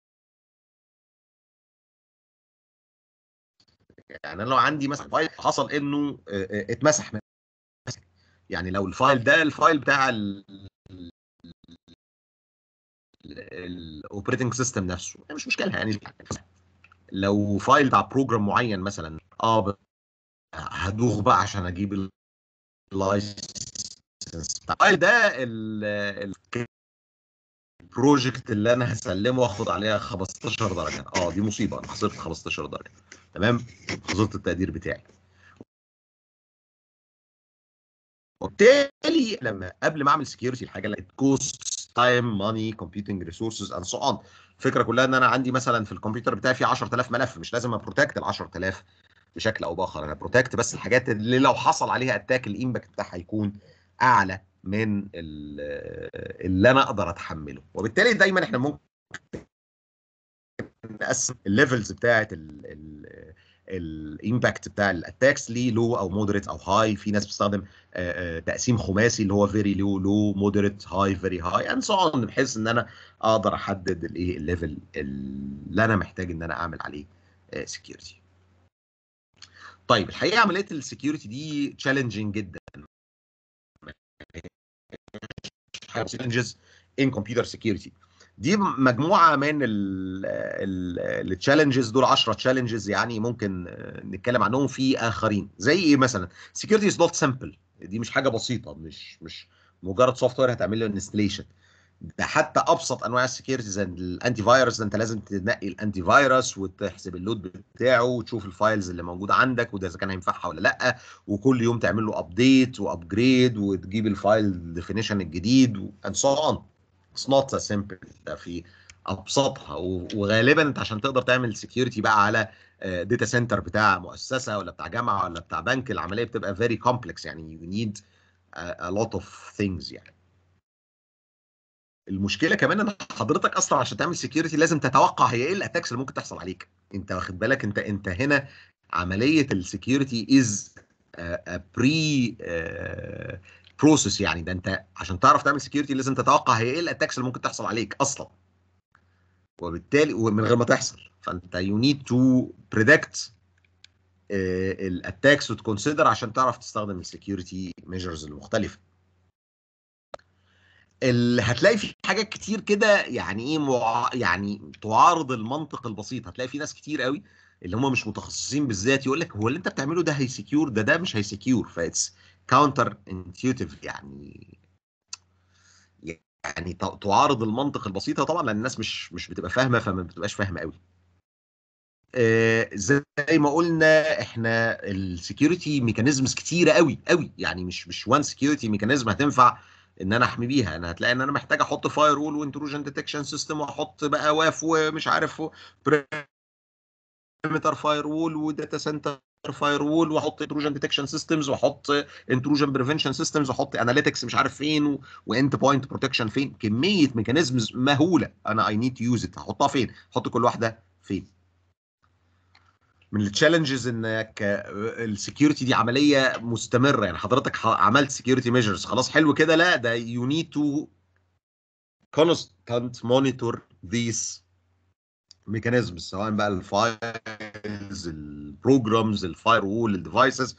يعني انا لو عندي مثلا فايل حصل انه اتمسح يعني لو الفايل ده الفايل بتاع الاوبريتنج سيستم نفسه مش مشكله يعني لو فايل بتاع بروجرام معين مثلا اه هدوخ بقى عشان اجيب اللايسنس بتاع الفايل ده البروجكت اللي انا هسلمه واخد عليها 15 درجه اه دي مصيبه انا خسرت 15 درجه تمام خسرت التقدير بتاعي وبالتالي لما قبل ما اعمل سكيورتي الحاجه اللي كوست تايم ماني كومبيوتنج ريسورسز اند سو اون الفكره كلها ان انا عندي مثلا في الكمبيوتر بتاعي في 10000 ملف مش لازم ابروتكت ال 10000 بشكل او باخر انا بروتكت بس الحاجات اللي لو حصل عليها اتاك الامباكت بتاعها هيكون اعلى من اللي انا اقدر اتحمله وبالتالي دايما احنا ممكن نقسم الليفلز بتاعه الامباكت بتاع الاتاكس ليه لو او مودريت او هاي في ناس بتستخدم تقسيم خماسي اللي هو فيري لو لو مودريت هاي فيري هاي اند سو اون بحيث ان انا اقدر احدد الايه الليفل اللي انا محتاج ان انا اعمل عليه سكيورتي طيب الحقيقه عمليه السكيورتي دي تشالنجينج جدا challenges in computer security دي مجموعه من التشالنجز دول 10 تشالنجز يعني ممكن نتكلم عنهم في اخرين زي ايه مثلا security is not simple دي مش حاجه بسيطه مش مش مجرد سوفت وير هتعمل له انستليشن ده حتى ابسط انواع السكيورتي زي الانتي فيروس ده انت لازم تنقي الانتي فيروس وتحسب اللود بتاعه وتشوف الفايلز اللي موجوده عندك وده اذا كان هينفعها ولا لا وكل يوم تعمل له ابديت وابجريد وتجيب الفايل ديفينيشن الجديد اند سو اون اتس نوت simple ده في ابسطها و- وغالبا انت عشان تقدر تعمل سكيورتي بقى على داتا سنتر بتاع مؤسسه ولا بتاع جامعه ولا بتاع بنك العمليه بتبقى very complex يعني you need a, a lot of things يعني المشكله كمان ان حضرتك اصلا عشان تعمل سكيورتي لازم تتوقع هي ايه الاتاكس اللي ممكن تحصل عليك انت واخد بالك انت انت هنا عمليه السكيورتي از بري بروسيس يعني ده انت عشان تعرف تعمل سكيورتي لازم تتوقع هي ايه الاتاكس اللي ممكن تحصل عليك اصلا وبالتالي ومن غير ما تحصل فانت يو نيد تو بريدكت الاتاكس وتكونسيدر عشان تعرف تستخدم السكيورتي ميجرز المختلفه ال... هتلاقي في حاجات كتير كده يعني ايه مع... يعني تعارض المنطق البسيط هتلاقي في ناس كتير قوي اللي هم مش متخصصين بالذات يقول لك هو اللي انت بتعمله ده هيسكيور ده ده مش هيسكيور فاتس كاونتر انتيوتيف يعني يعني ت- تعارض المنطق البسيطه طبعا لان الناس مش مش بتبقى فاهمه فما بتبقاش فاهمه قوي آه، زي ما قلنا احنا السكيورتي ميكانيزمز كتيره قوي قوي يعني مش مش وان سكيورتي ميكانيزم هتنفع ان انا احمي بيها انا هتلاقي ان انا محتاج احط فاير وول وانتروجن ديتكشن سيستم واحط بقى واف ومش عارف بريمتر فاير وول وداتا سنتر فاير وول واحط انتروجن ديتكشن سيستمز واحط انتروجن بريفنشن سيستمز واحط اناليتكس مش عارف فين واند بوينت بروتكشن فين كميه ميكانيزمز مهوله انا اي نيد تو يوز ات هحطها فين احط كل واحده فين من التشالنجز انك السكيورتي دي عمليه مستمره يعني حضرتك ح- عملت سكيورتي ميجرز خلاص حلو كده لا ده يو نيد تو constant monitor these mechanisms سواء بقى الفايلز البروجرامز الفاير وول الديفايسز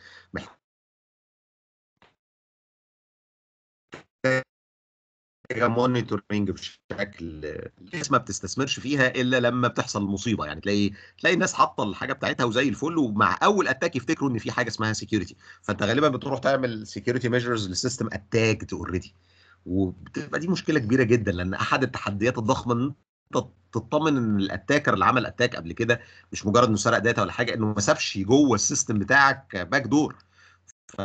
محتاجه مونيتورنج بشكل الناس ما بتستثمرش فيها الا لما بتحصل مصيبه يعني تلاقي تلاقي الناس حاطه الحاجه بتاعتها وزي الفل ومع اول اتاك يفتكروا ان في حاجه اسمها سكيورتي فانت غالبا بتروح تعمل سكيورتي ميجرز للسيستم اتاكد اوريدي وبتبقى دي مشكله كبيره جدا لان احد التحديات الضخمه ان انت تطمن ان الاتاكر اللي عمل اتاك قبل كده مش مجرد انه سرق داتا ولا حاجه انه ما سابش جوه السيستم بتاعك باك دور ف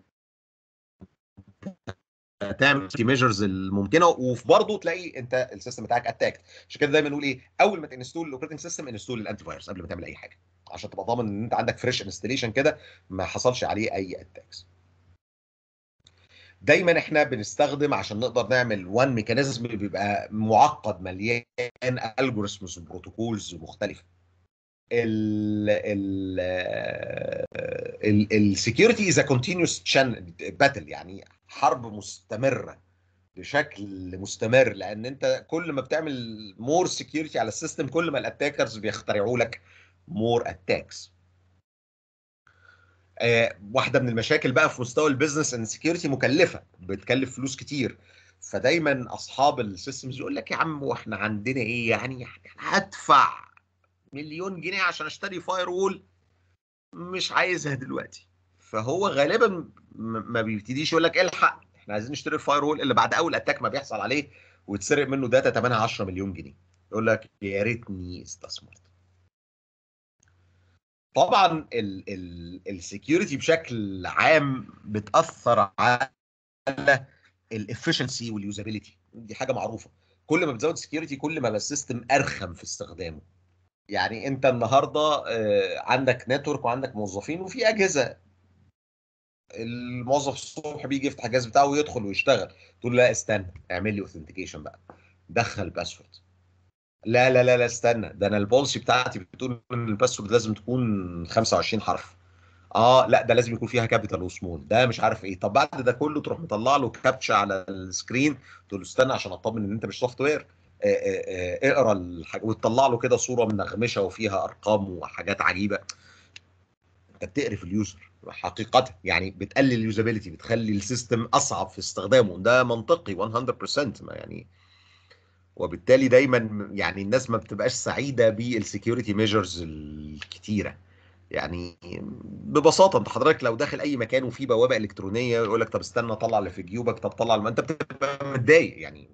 تعمل ميجرز الممكنه وفي برضه تلاقي انت السيستم بتاعك اتاكت عشان كده دايما نقول ايه اول ما تنستول الاوبريتنج سيستم انستول الانتي فايروس قبل ما تعمل اي حاجه عشان تبقى ضامن ان انت عندك فريش انستليشن كده ما حصلش عليه اي اتاكس دايما احنا بنستخدم عشان نقدر نعمل وان ميكانيزم بيبقى معقد مليان الجوريثمز وبروتوكولز مختلفه ال ال السكيورتي از كونتينوس باتل يعني حرب مستمره بشكل مستمر لان انت كل ما بتعمل مور سكيورتي على السيستم كل ما الاتاكرز بيخترعوا لك مور اتاكس آه واحده من المشاكل بقى في مستوى البيزنس ان السكيورتي مكلفه بتكلف فلوس كتير فدايما اصحاب السيستمز يقول لك يا عم واحنا عندنا ايه يعني هدفع مليون جنيه عشان اشتري فاير وول مش عايزها دلوقتي فهو غالبا م- ما بيبتديش يقول لك الحق احنا عايزين نشتري الفاير وول اللي بعد اول اتاك ما بيحصل عليه ويتسرق منه داتا ثمنها 10 مليون جنيه يقول لك يا ريتني استثمرت طبعا السكيورتي بشكل عام بتاثر على الافشنسي واليوزابيلتي دي حاجه معروفه كل ما بتزود سكيورتي كل ما بقى السيستم ارخم في استخدامه يعني انت النهارده آه، عندك نتورك وعندك موظفين وفي اجهزه الموظف الصبح بيجي يفتح الجهاز بتاعه ويدخل ويشتغل تقول له لا استنى اعمل لي اوثنتيكيشن بقى دخل باسورد لا لا لا لا استنى ده انا البوليسي بتاعتي بتقول ان الباسورد لازم تكون 25 حرف اه لا ده لازم يكون فيها كابيتال وسمول ده مش عارف ايه طب بعد ده كله تروح مطلع له كابتشا على السكرين تقول له استنى عشان اطمن ان انت مش سوفت وير آه، آه، آه، اقرا الحاجه وتطلع له كده صوره منغمشه وفيها ارقام وحاجات عجيبه انت بتقرف اليوزر حقيقه يعني بتقلل اليوزابيلتي بتخلي السيستم اصعب في استخدامه ده منطقي 100% ما يعني وبالتالي دايما يعني الناس ما بتبقاش سعيده بالسكيورتي ميجرز الكتيره يعني ببساطه انت حضرتك لو داخل اي مكان وفي بوابه الكترونيه يقول لك طب استنى طلع اللي في جيوبك طب طلع ما انت بتبقى متضايق يعني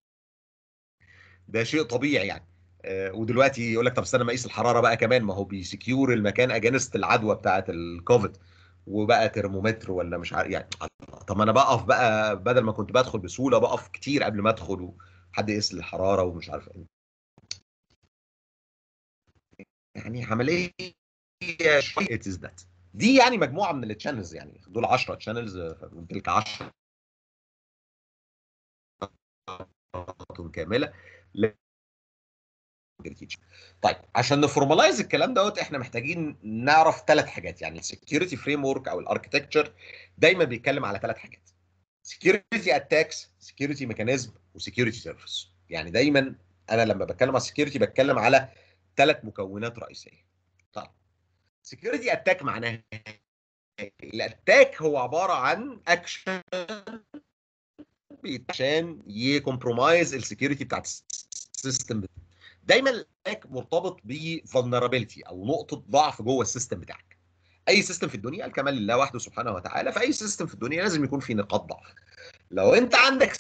ده شيء طبيعي يعني آه، ودلوقتي يقول لك طب استنى ما اقيس الحراره بقى كمان ما هو بيسكيور المكان اجانست العدوى بتاعه الكوفيد وبقى ترمومتر ولا مش عارف يعني طب ما انا بقف بقى بدل ما كنت بدخل بسهوله بقف كتير قبل ما ادخل وحد يقيس لي الحراره ومش عارف ايه يعني عمليه شويه ات از ذات دي يعني مجموعه من التشانلز يعني دول 10 تشانلز من تلك 10 كامله طيب عشان نفورماليز الكلام دوت احنا محتاجين نعرف ثلاث حاجات يعني السكيورتي فريم ورك او الاركتكتشر دايما بيتكلم على ثلاث حاجات سكيورتي اتاكس سكيورتي ميكانيزم وسكيورتي سيرفيس يعني دايما انا لما بتكلم على السكيورتي بتكلم على ثلاث مكونات رئيسيه طيب سكيورتي اتاك معناها الاتاك هو عباره عن اكشن عشان يكمبرومايز السكيورتي بتاعت السيستم دايما الاتاك مرتبط بفولنربيلتي او نقطه ضعف جوه السيستم بتاعك اي سيستم في الدنيا الكمال لله وحده سبحانه وتعالى فاي سيستم في الدنيا لازم يكون فيه نقاط ضعف لو انت عندك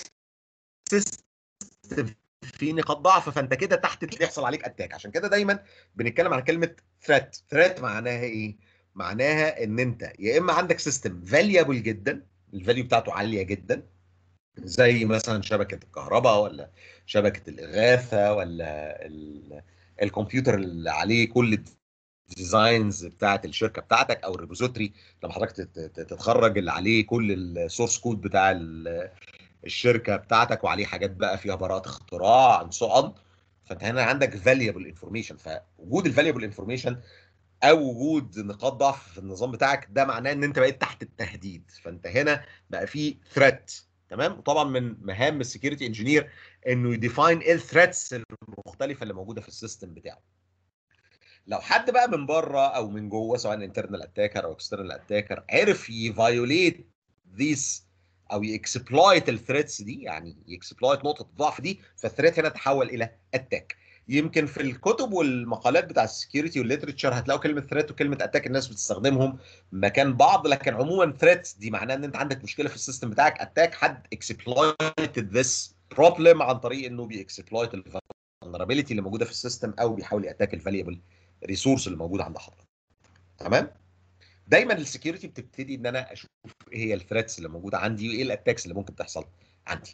سيستم في نقاط ضعف فانت كده تحت يحصل عليك اتاك عشان كده دايما بنتكلم عن كلمه ثريت ثريت معناها ايه معناها ان انت يا اما عندك سيستم فاليبل جدا الفاليو بتاعته عاليه جدا زي مثلا شبكه الكهرباء ولا شبكه الاغاثه ولا الكمبيوتر اللي عليه كل الديزاينز بتاعه الشركه بتاعتك او الريبوزيتوري لما حضرتك تتخرج اللي عليه كل السورس كود بتاع الشركه بتاعتك وعليه حاجات بقى فيها براءه اختراع and so on فانت هنا عندك فاليبل انفورميشن فوجود الفاليبل انفورميشن او وجود نقاط ضعف في النظام بتاعك ده معناه ان انت بقيت تحت التهديد فانت هنا بقى في ثريت تمام وطبعا من مهام السكيورتي انجينير انه يديفاين ايه الثريتس المختلفه اللي موجوده في السيستم بتاعه لو حد بقى من بره او من جوه سواء انترنال اتاكر او اكسترنال اتاكر عرف يفايوليت ذيس او يكسبلويت الثريتس دي يعني يكسبلويت نقطه الضعف دي فالثريت هنا تحول الى اتاك يمكن في الكتب والمقالات بتاع السكيورتي والليترشر هتلاقوا كلمه ثريت وكلمه اتاك الناس بتستخدمهم مكان بعض لكن عموما ثريت دي معناه ان انت عندك مشكله في السيستم بتاعك اتاك حد اكسبلويتد ذس بروبلم عن طريق انه بيكسبلويت الفولنربيلتي اللي موجوده في السيستم او بيحاول ياتاك الفاليبل ريسورس اللي موجود عند حضرتك تمام دايما السكيورتي بتبتدي ان انا اشوف ايه هي الثريتس اللي موجوده عندي وايه الاتاكس اللي ممكن تحصل عندي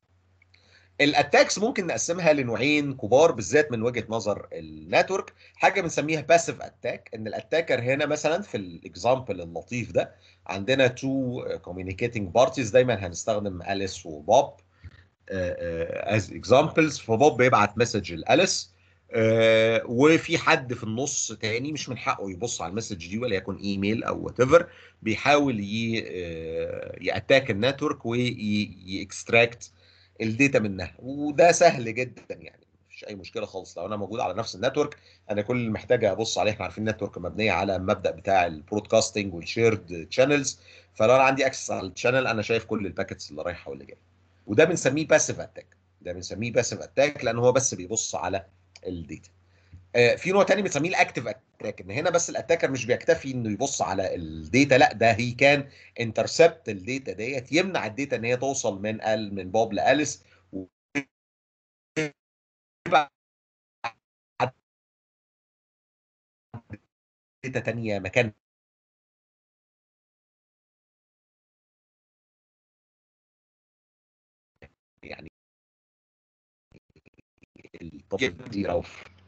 الاتاكس ممكن نقسمها لنوعين كبار بالذات من وجهه نظر النتورك حاجه بنسميها باسيف اتاك ان الاتاكر هنا مثلا في الاكزامبل اللطيف ده عندنا تو كوميونيكيتنج بارتيز دايما هنستخدم اليس وبوب از اكزامبلز فبوب بيبعت مسج لاليس آه وفي حد في النص تاني مش من حقه يبص على المسج دي ولا يكون ايميل او وات ايفر بيحاول ياتاك النتورك ويكستراكت الداتا منها وده سهل جدا يعني مفيش اي مشكله خالص لو انا موجود على نفس النتورك انا كل اللي محتاج ابص عليه احنا عارفين النتورك مبنيه على المبدا بتاع البرودكاستنج والشيرد تشانلز فلو انا عندي اكسس على الشانل انا شايف كل الباكتس اللي رايحه واللي جايه وده بنسميه باسيف اتاك ده بنسميه باسيف اتاك لان هو بس بيبص على الداتا آه في نوع تاني بنسميه الاكتيف اتاك ان هنا بس الاتاكر مش بيكتفي انه يبص على الداتا لا ده هي كان انترسبت الداتا ديت يمنع الداتا ان هي توصل من ال من بوب لاليس داتا تانية مكان يعني الطبيعي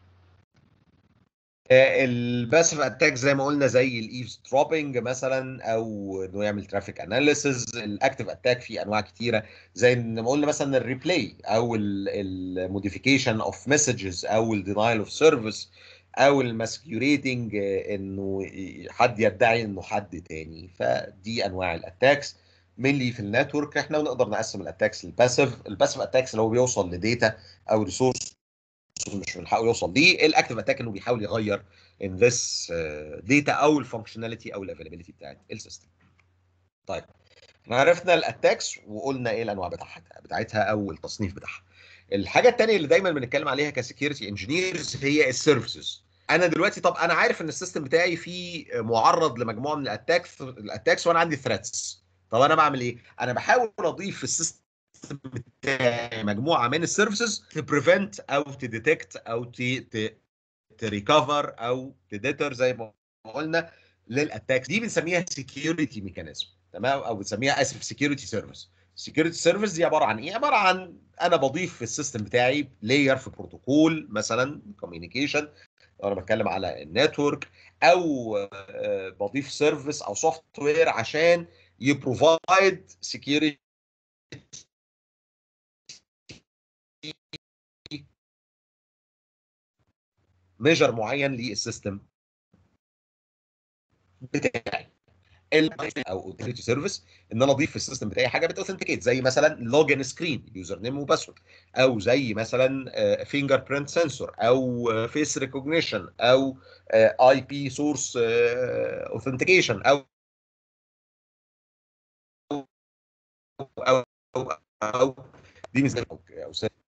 الباسف اتاك زي ما قلنا زي الايفز دروبنج مثلا او انه يعمل ترافيك اناليسز الاكتيف اتاك في انواع كتيره زي ما قلنا مثلا الريبلاي او الموديفيكيشن اوف مسجز او الدينايل اوف سيرفيس او الماسكيوريتنج انه حد يدعي انه حد تاني فدي انواع الاتاكس مينلي في النتورك احنا نقدر نقسم الاتاكس للباسيف الباسيف اتاكس اللي هو بيوصل لديتا او ريسورس مش من حقه يوصل ليه الاكتيف اتاك انه بيحاول يغير ان ذس داتا او الفانكشناليتي او الافيلابيلتي بتاعت السيستم طيب احنا عرفنا الاتاكس وقلنا ايه الانواع بتاعتها بتاعتها او التصنيف بتاعها الحاجه الثانيه اللي دايما بنتكلم عليها كسكيورتي انجينيرز هي السيرفيسز انا دلوقتي طب انا عارف ان السيستم بتاعي فيه معرض لمجموعه من الاتاكس الاتاكس وانا عندي ثريتس طب انا بعمل ايه انا بحاول اضيف في السيستم بتاعي مجموعه من السيرفيسز تبريفنت او تديتكت او تريكفر او تديتر زي ما قلنا للاتاكس دي بنسميها سكيورتي ميكانيزم تمام او بنسميها اسف سكيورتي سيرفيس سكيورتي سيرفيس دي عباره عن ايه عباره عن انا بضيف في السيستم بتاعي لاير في بروتوكول مثلا كوميونيكيشن لو انا بتكلم على النتورك او آه، بضيف سيرفيس او سوفت وير عشان يبروفايد سكيورتي ميجر معين للسيستم بتاعي ال- او اوثنتيكيتي سيرفيس ان انا اضيف في السيستم بتاعي حاجه بتاوثنتيكيت زي مثلا لوجن سكرين يوزر نيم وباسورد او زي مثلا فينجر برنت سنسور او فيس ريكوجنيشن او اي بي سورس اوثنتيكيشن او او او او دي مثال او او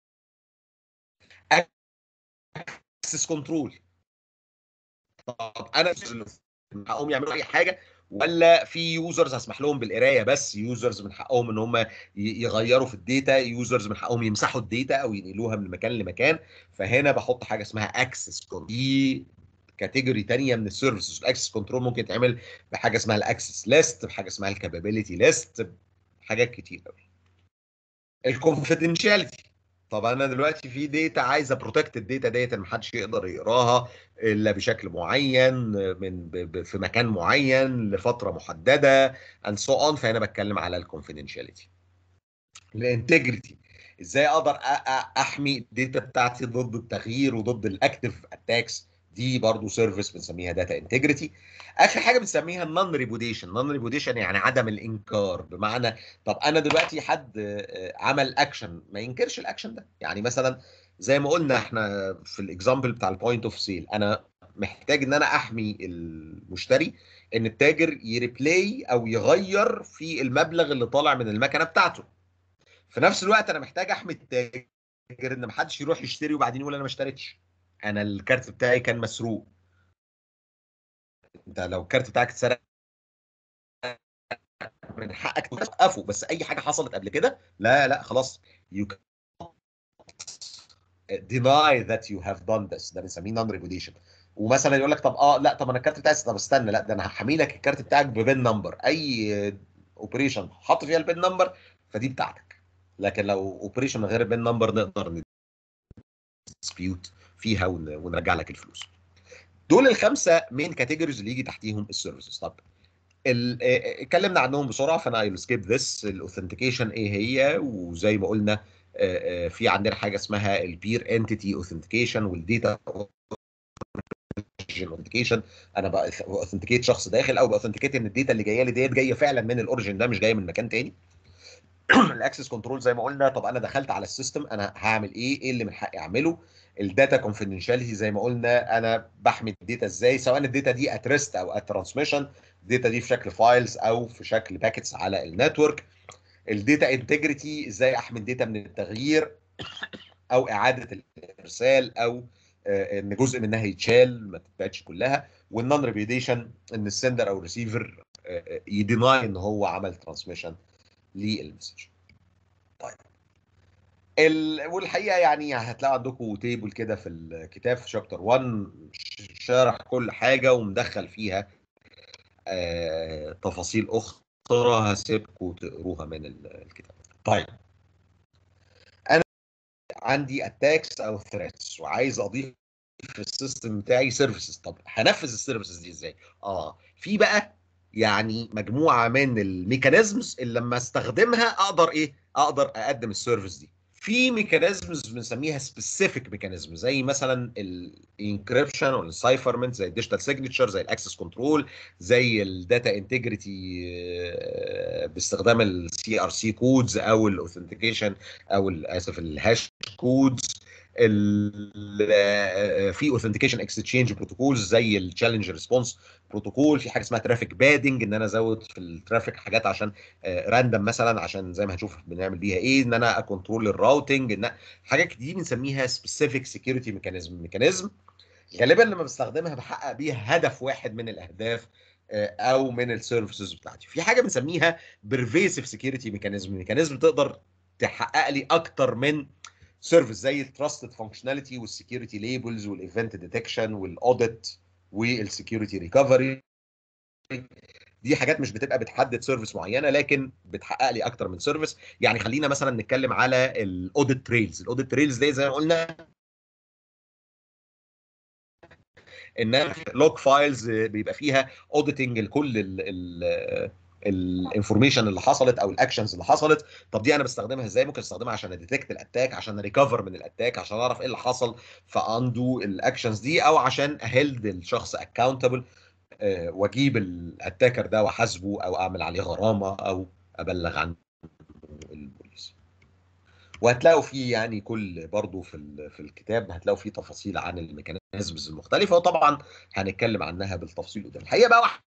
اكسس كنترول طب انا من حقهم يعملوا اي حاجه ولا في يوزرز هسمح لهم بالقرايه بس يوزرز من حقهم ان هم ي- يغيروا في الداتا يوزرز من حقهم يمسحوا الداتا او ينقلوها من مكان لمكان فهنا بحط حاجه اسمها اكسس دي كاتيجوري تانية من السيرفيسز الاكسس كنترول ممكن يتعمل بحاجه اسمها الاكسس ليست بحاجه اسمها الكابابيلتي ليست حاجات كتير قوي الكونفيدنشاليتي طب انا دلوقتي في داتا عايز ابروتكت الداتا ديت ما حدش يقدر يقراها الا بشكل معين من ب- ب- في مكان معين لفتره محدده and so on فهنا بتكلم على الكونفيدنشاليتي الانتجريتي ازاي اقدر أ- أ- احمي الداتا بتاعتي ضد التغيير وضد الاكتف اتاكس دي برضو سيرفيس بنسميها داتا انتجريتي اخر حاجه بنسميها النون ريبوديشن نون ريبوديشن يعني عدم الانكار بمعنى طب انا دلوقتي حد آه، عمل اكشن ما ينكرش الاكشن ده يعني مثلا زي ما قلنا احنا في الاكزامبل بتاع البوينت اوف سيل انا محتاج ان انا احمي المشتري ان التاجر يريبلاي او يغير في المبلغ اللي طالع من المكنه بتاعته في نفس الوقت انا محتاج احمي التاجر ان محدش يروح يشتري وبعدين يقول انا ما اشتريتش انا الكارت بتاعي كان مسروق انت لو الكارت بتاعك اتسرق من حقك توقفه بس اي حاجه حصلت قبل كده لا لا خلاص you deny that you have done this ده بنسميه non repudiation ومثلا يقول لك طب اه لا طب انا الكارت بتاعي طب استنى لا ده انا هحمي لك الكارت بتاعك ببين نمبر اي اوبريشن حط فيها البين نمبر فدي بتاعتك لكن لو اوبريشن من غير البين نمبر نقدر نديسبيوت فيها ون- ونرجع لك الفلوس دول الخمسه مين كاتيجوريز اللي يجي تحتيهم السيرفيسز طب ال- آه، اتكلمنا عنهم بسرعه فانا اي سكيب ذس الاوثنتيكيشن ايه هي وزي ما قلنا آه، آه، في عندنا حاجه اسمها البير انتيتي اوثنتيكيشن والديتا اوثنتيكيشن انا باوثنتيكيت شخص داخل او باوثنتيكيت ان الداتا اللي جايه لي ديت جايه فعلا من الاوريجن ده مش جايه من مكان تاني الاكسس كنترول زي ما قلنا طب انا دخلت على السيستم انا هعمل ايه ايه اللي من حقي اعمله الداتا كونفيدنشاليتي زي ما قلنا انا بحمي الداتا ازاي سواء الداتا دي ات ريست او ات ترانسميشن الداتا دي في شكل فايلز او في شكل باكيتس على النتورك الداتا انتجريتي ازاي احمي الداتا من التغيير او اعاده الارسال او آه، ان جزء منها يتشال ما تتبعتش كلها والنون ريبيديشن ان السندر او الريسيفر يديناي ان هو عمل ترانسميشن للمسج طيب ال... والحقيقه يعني هتلاقوا عندكم تيبل كده في الكتاب في شابتر 1 شارح كل حاجه ومدخل فيها آه... تفاصيل اخرى هسيبكم تقروها من ال- الكتاب طيب انا عندي اتاكس او ثريتس وعايز اضيف في السيستم بتاعي سيرفيسز طب هنفذ السيرفيسز دي ازاي اه في بقى يعني مجموعه من الميكانيزمز اللي لما استخدمها اقدر ايه اقدر اقدم السيرفيس دي في ميكانيزمز بنسميها سبيسيفيك ميكانيزم زي مثلا الانكريبشن والسايفرمنت زي الديجيتال سيجنتشر زي الاكسس كنترول زي الداتا انتجريتي باستخدام السي ار سي كودز او الاوثنتيكيشن او ال- اسف الهاش كودز ال- في اوثنتيكيشن اكستشينج بروتوكولز زي التشالنج ريسبونس بروتوكول في حاجه اسمها ترافيك بادنج ان انا ازود في الترافيك حاجات عشان راندم مثلا عشان زي ما هنشوف بنعمل بيها ايه ان انا اكونترول الراوتنج ان حاجات دي بنسميها سبيسيفيك سكيورتي ميكانيزم ميكانيزم غالبا لما بستخدمها بحقق بيها هدف واحد من الاهداف آه، او من السيرفيسز بتاعتي في حاجه بنسميها برفيسيف سكيورتي ميكانيزم ميكانيزم تقدر تحقق لي اكتر من سيرفيس زي التراستد فانكشناليتي والسكيورتي ليبلز والايفنت ديتكشن والاوديت والسكيورتي ريكفري دي حاجات مش بتبقى بتحدد سيرفيس معينه لكن بتحقق لي اكتر من سيرفيس يعني خلينا مثلا نتكلم على الاوديت تريلز الاوديت تريلز دي زي ما قلنا ان لوج فايلز بيبقى فيها اوديتنج لكل الانفورميشن اللي حصلت او الاكشنز اللي حصلت طب دي انا بستخدمها ازاي ممكن استخدمها عشان اديتكت الاتاك عشان ريكفر من الاتاك عشان اعرف ايه اللي حصل فاندو الاكشنز دي او عشان اهلد الشخص اكاونتبل واجيب الاتاكر ده واحاسبه او اعمل عليه غرامه او ابلغ عنه البوليس وهتلاقوا فيه يعني كل برضه في في الكتاب هتلاقوا فيه تفاصيل عن الميكانيزمز المختلفه وطبعا هنتكلم عنها بالتفصيل قدام الحقيقه بقى واحد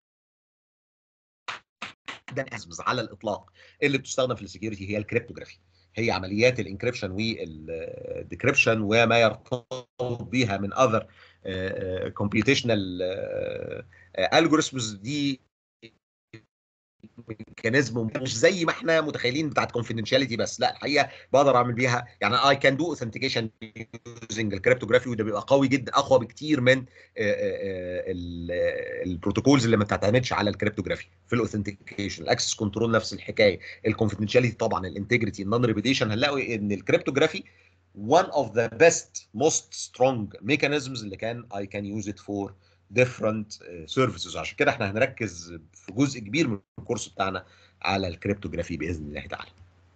ميكانيزمز على الاطلاق اللي بتستخدم في السكيورتي هي الكريبتوغرافي هي عمليات الانكريبشن والديكريبشن وما يرتبط بها من اذر كومبيوتيشنال الجوريثمز دي ميكانيزم مش زي ما احنا متخيلين بتاعت كونفيدنشاليتي بس لا الحقيقه بقدر اعمل بيها يعني اي كان دو اوثنتيكيشن يوزنج الكريبتوغرافي وده بيبقى قوي جدا اقوى بكتير من البروتوكولز اللي ما بتعتمدش على الكريبتوغرافي في الاوثنتيكيشن الاكسس كنترول نفس الحكايه الكونفيدنشاليتي طبعا الانتجريتي النون ريبيتيشن هنلاقي ان الكريبتوغرافي one of the best most strong mechanisms اللي كان I can use it for different سيرفيسز عشان كده احنا هنركز في جزء كبير من الكورس بتاعنا على الكريبتوغرافي باذن الله تعالى.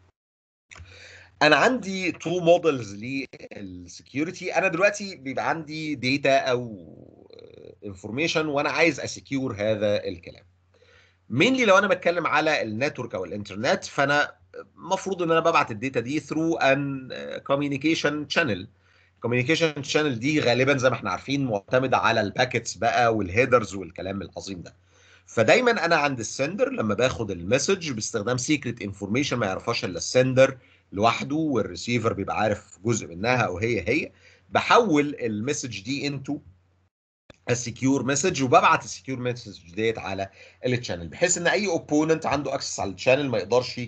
انا عندي تو مودلز للسكيورتي انا دلوقتي بيبقى عندي داتا او انفورميشن وانا عايز اسكيور هذا الكلام. مينلي لو انا بتكلم على النتورك او الانترنت فانا المفروض ان انا ببعت الداتا دي ثرو ان كوميونيكيشن شانل الكوميونيكيشن شانل دي غالبا زي ما احنا عارفين معتمده على الباكيتس بقى والهيدرز والكلام العظيم ده فدايما انا عند السندر لما باخد المسج باستخدام سيكريت انفورميشن ما يعرفهاش الا السندر لوحده والريسيفر بيبقى عارف جزء منها او هي هي بحول المسج دي انتو السكيور مسج وببعت السكيور مسج ديت على التشانل بحيث ان اي اوبوننت عنده اكسس على التشانل ما يقدرش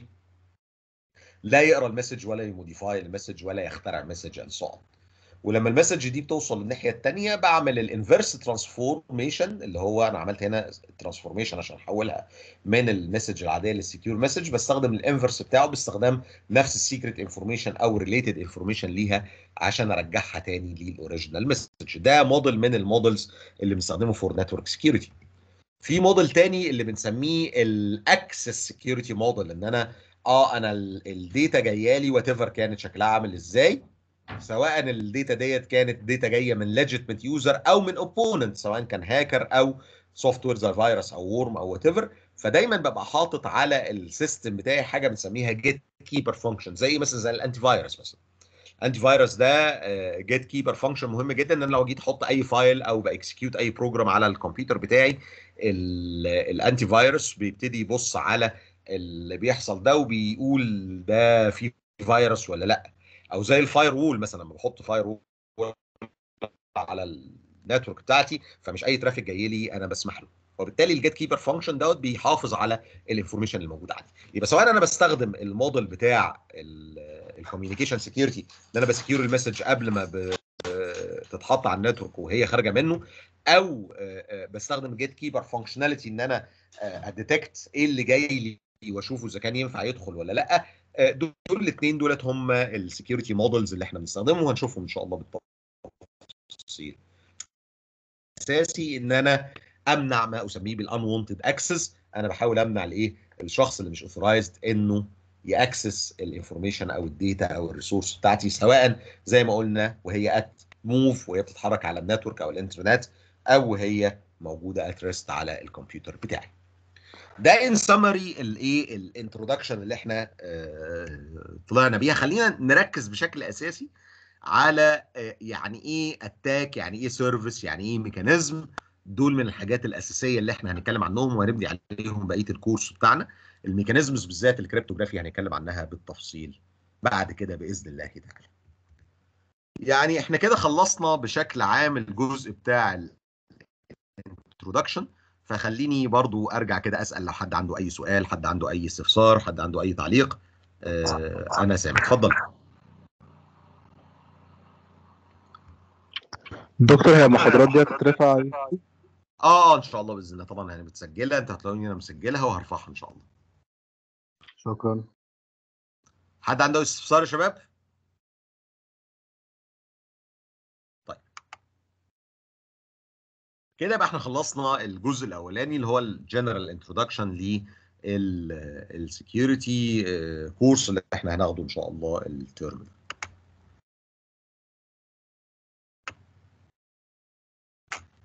لا يقرا المسج ولا يموديفاي المسج ولا يخترع مسج اند سو ولما المسج دي بتوصل للناحيه الثانيه بعمل الانفرس ترانسفورميشن اللي هو انا عملت هنا ترانسفورميشن عشان احولها من المسج العاديه للسكيور مسج بستخدم الانفرس بتاعه باستخدام نفس السيكريت انفورميشن او ريليتد انفورميشن ليها عشان ارجعها تاني للاوريجينال مسج ده موديل من المودلز اللي بنستخدمه فور نتورك سكيورتي في موديل تاني اللي بنسميه الاكسس سكيورتي موديل ان انا اه انا الداتا جايه لي وات ايفر كانت شكلها عامل ازاي سواء الداتا ديت كانت داتا جايه من ليجيتمنت يوزر او من اوبوننت سواء كان هاكر او سوفت وير زي فيروس او وورم او وات ايفر فدايما ببقى حاطط على السيستم بتاعي حاجه بنسميها جيت كيبر فانكشن زي مثلا زي الانتي فيروس مثلا الانتي فيروس ده جيت كيبر فانكشن مهم جدا ان انا لو جيت احط اي فايل او باكسكيوت اي بروجرام على الكمبيوتر بتاعي الانتي فيروس بيبتدي يبص على اللي بيحصل ده وبيقول ده في فيروس ولا لا او زي الفاير وول مثلا لما بحط فاير وول على النتورك بتاعتي فمش اي ترافيك جاي لي انا بسمح له وبالتالي الجيت كيبر فانكشن دوت بيحافظ على الانفورميشن الموجوده عندي يبقى سواء انا بستخدم الموديل بتاع الكوميونيكيشن سكيورتي ان انا بسكيور المسج قبل ما تتحط على النتورك وهي خارجه منه او بستخدم جيت كيبر فانكشناليتي ان انا اديتكت ايه اللي جاي لي واشوفه اذا كان ينفع يدخل ولا لا دول الاثنين دولت هم السكيورتي مودلز اللي احنا بنستخدمهم وهنشوفهم ان شاء الله بالتفصيل اساسي ان انا امنع ما اسميه بالانونتد اكسس انا بحاول امنع الايه الشخص اللي مش اوثرايزد انه ياكسس الانفورميشن او الداتا او الريسورس بتاعتي سواء زي ما قلنا وهي ات موف وهي بتتحرك على النتورك او الانترنت او هي موجوده ات ريست على الكمبيوتر بتاعي ده ان سمري الايه الانترودكشن اللي احنا اه طلعنا بيها خلينا نركز بشكل اساسي على اه يعني ايه اتاك يعني ايه سيرفيس يعني ايه ميكانيزم دول من الحاجات الاساسيه اللي احنا هنتكلم عنهم وهنبني عليهم بقيه الكورس بتاعنا الميكانيزمز بالذات الكريبتوغرافي هنتكلم عنها بالتفصيل بعد كده باذن الله تعالى يعني احنا كده خلصنا بشكل عام الجزء بتاع الانترودكشن فخليني برضو ارجع كده اسال لو حد عنده اي سؤال حد عنده اي استفسار حد عنده اي تعليق آه انا سامع اتفضل دكتور هي المحاضرات دي هتترفع اه اه ان شاء الله باذن الله طبعا يعني متسجله انت هتلاقوني انا مسجلها وهرفعها ان شاء الله شكرا حد عنده استفسار يا شباب كده يبقى احنا خلصنا الجزء الاولاني اللي هو الجنرال انترودكشن للسكيورتي كورس اللي احنا هناخده ان شاء الله الترم ده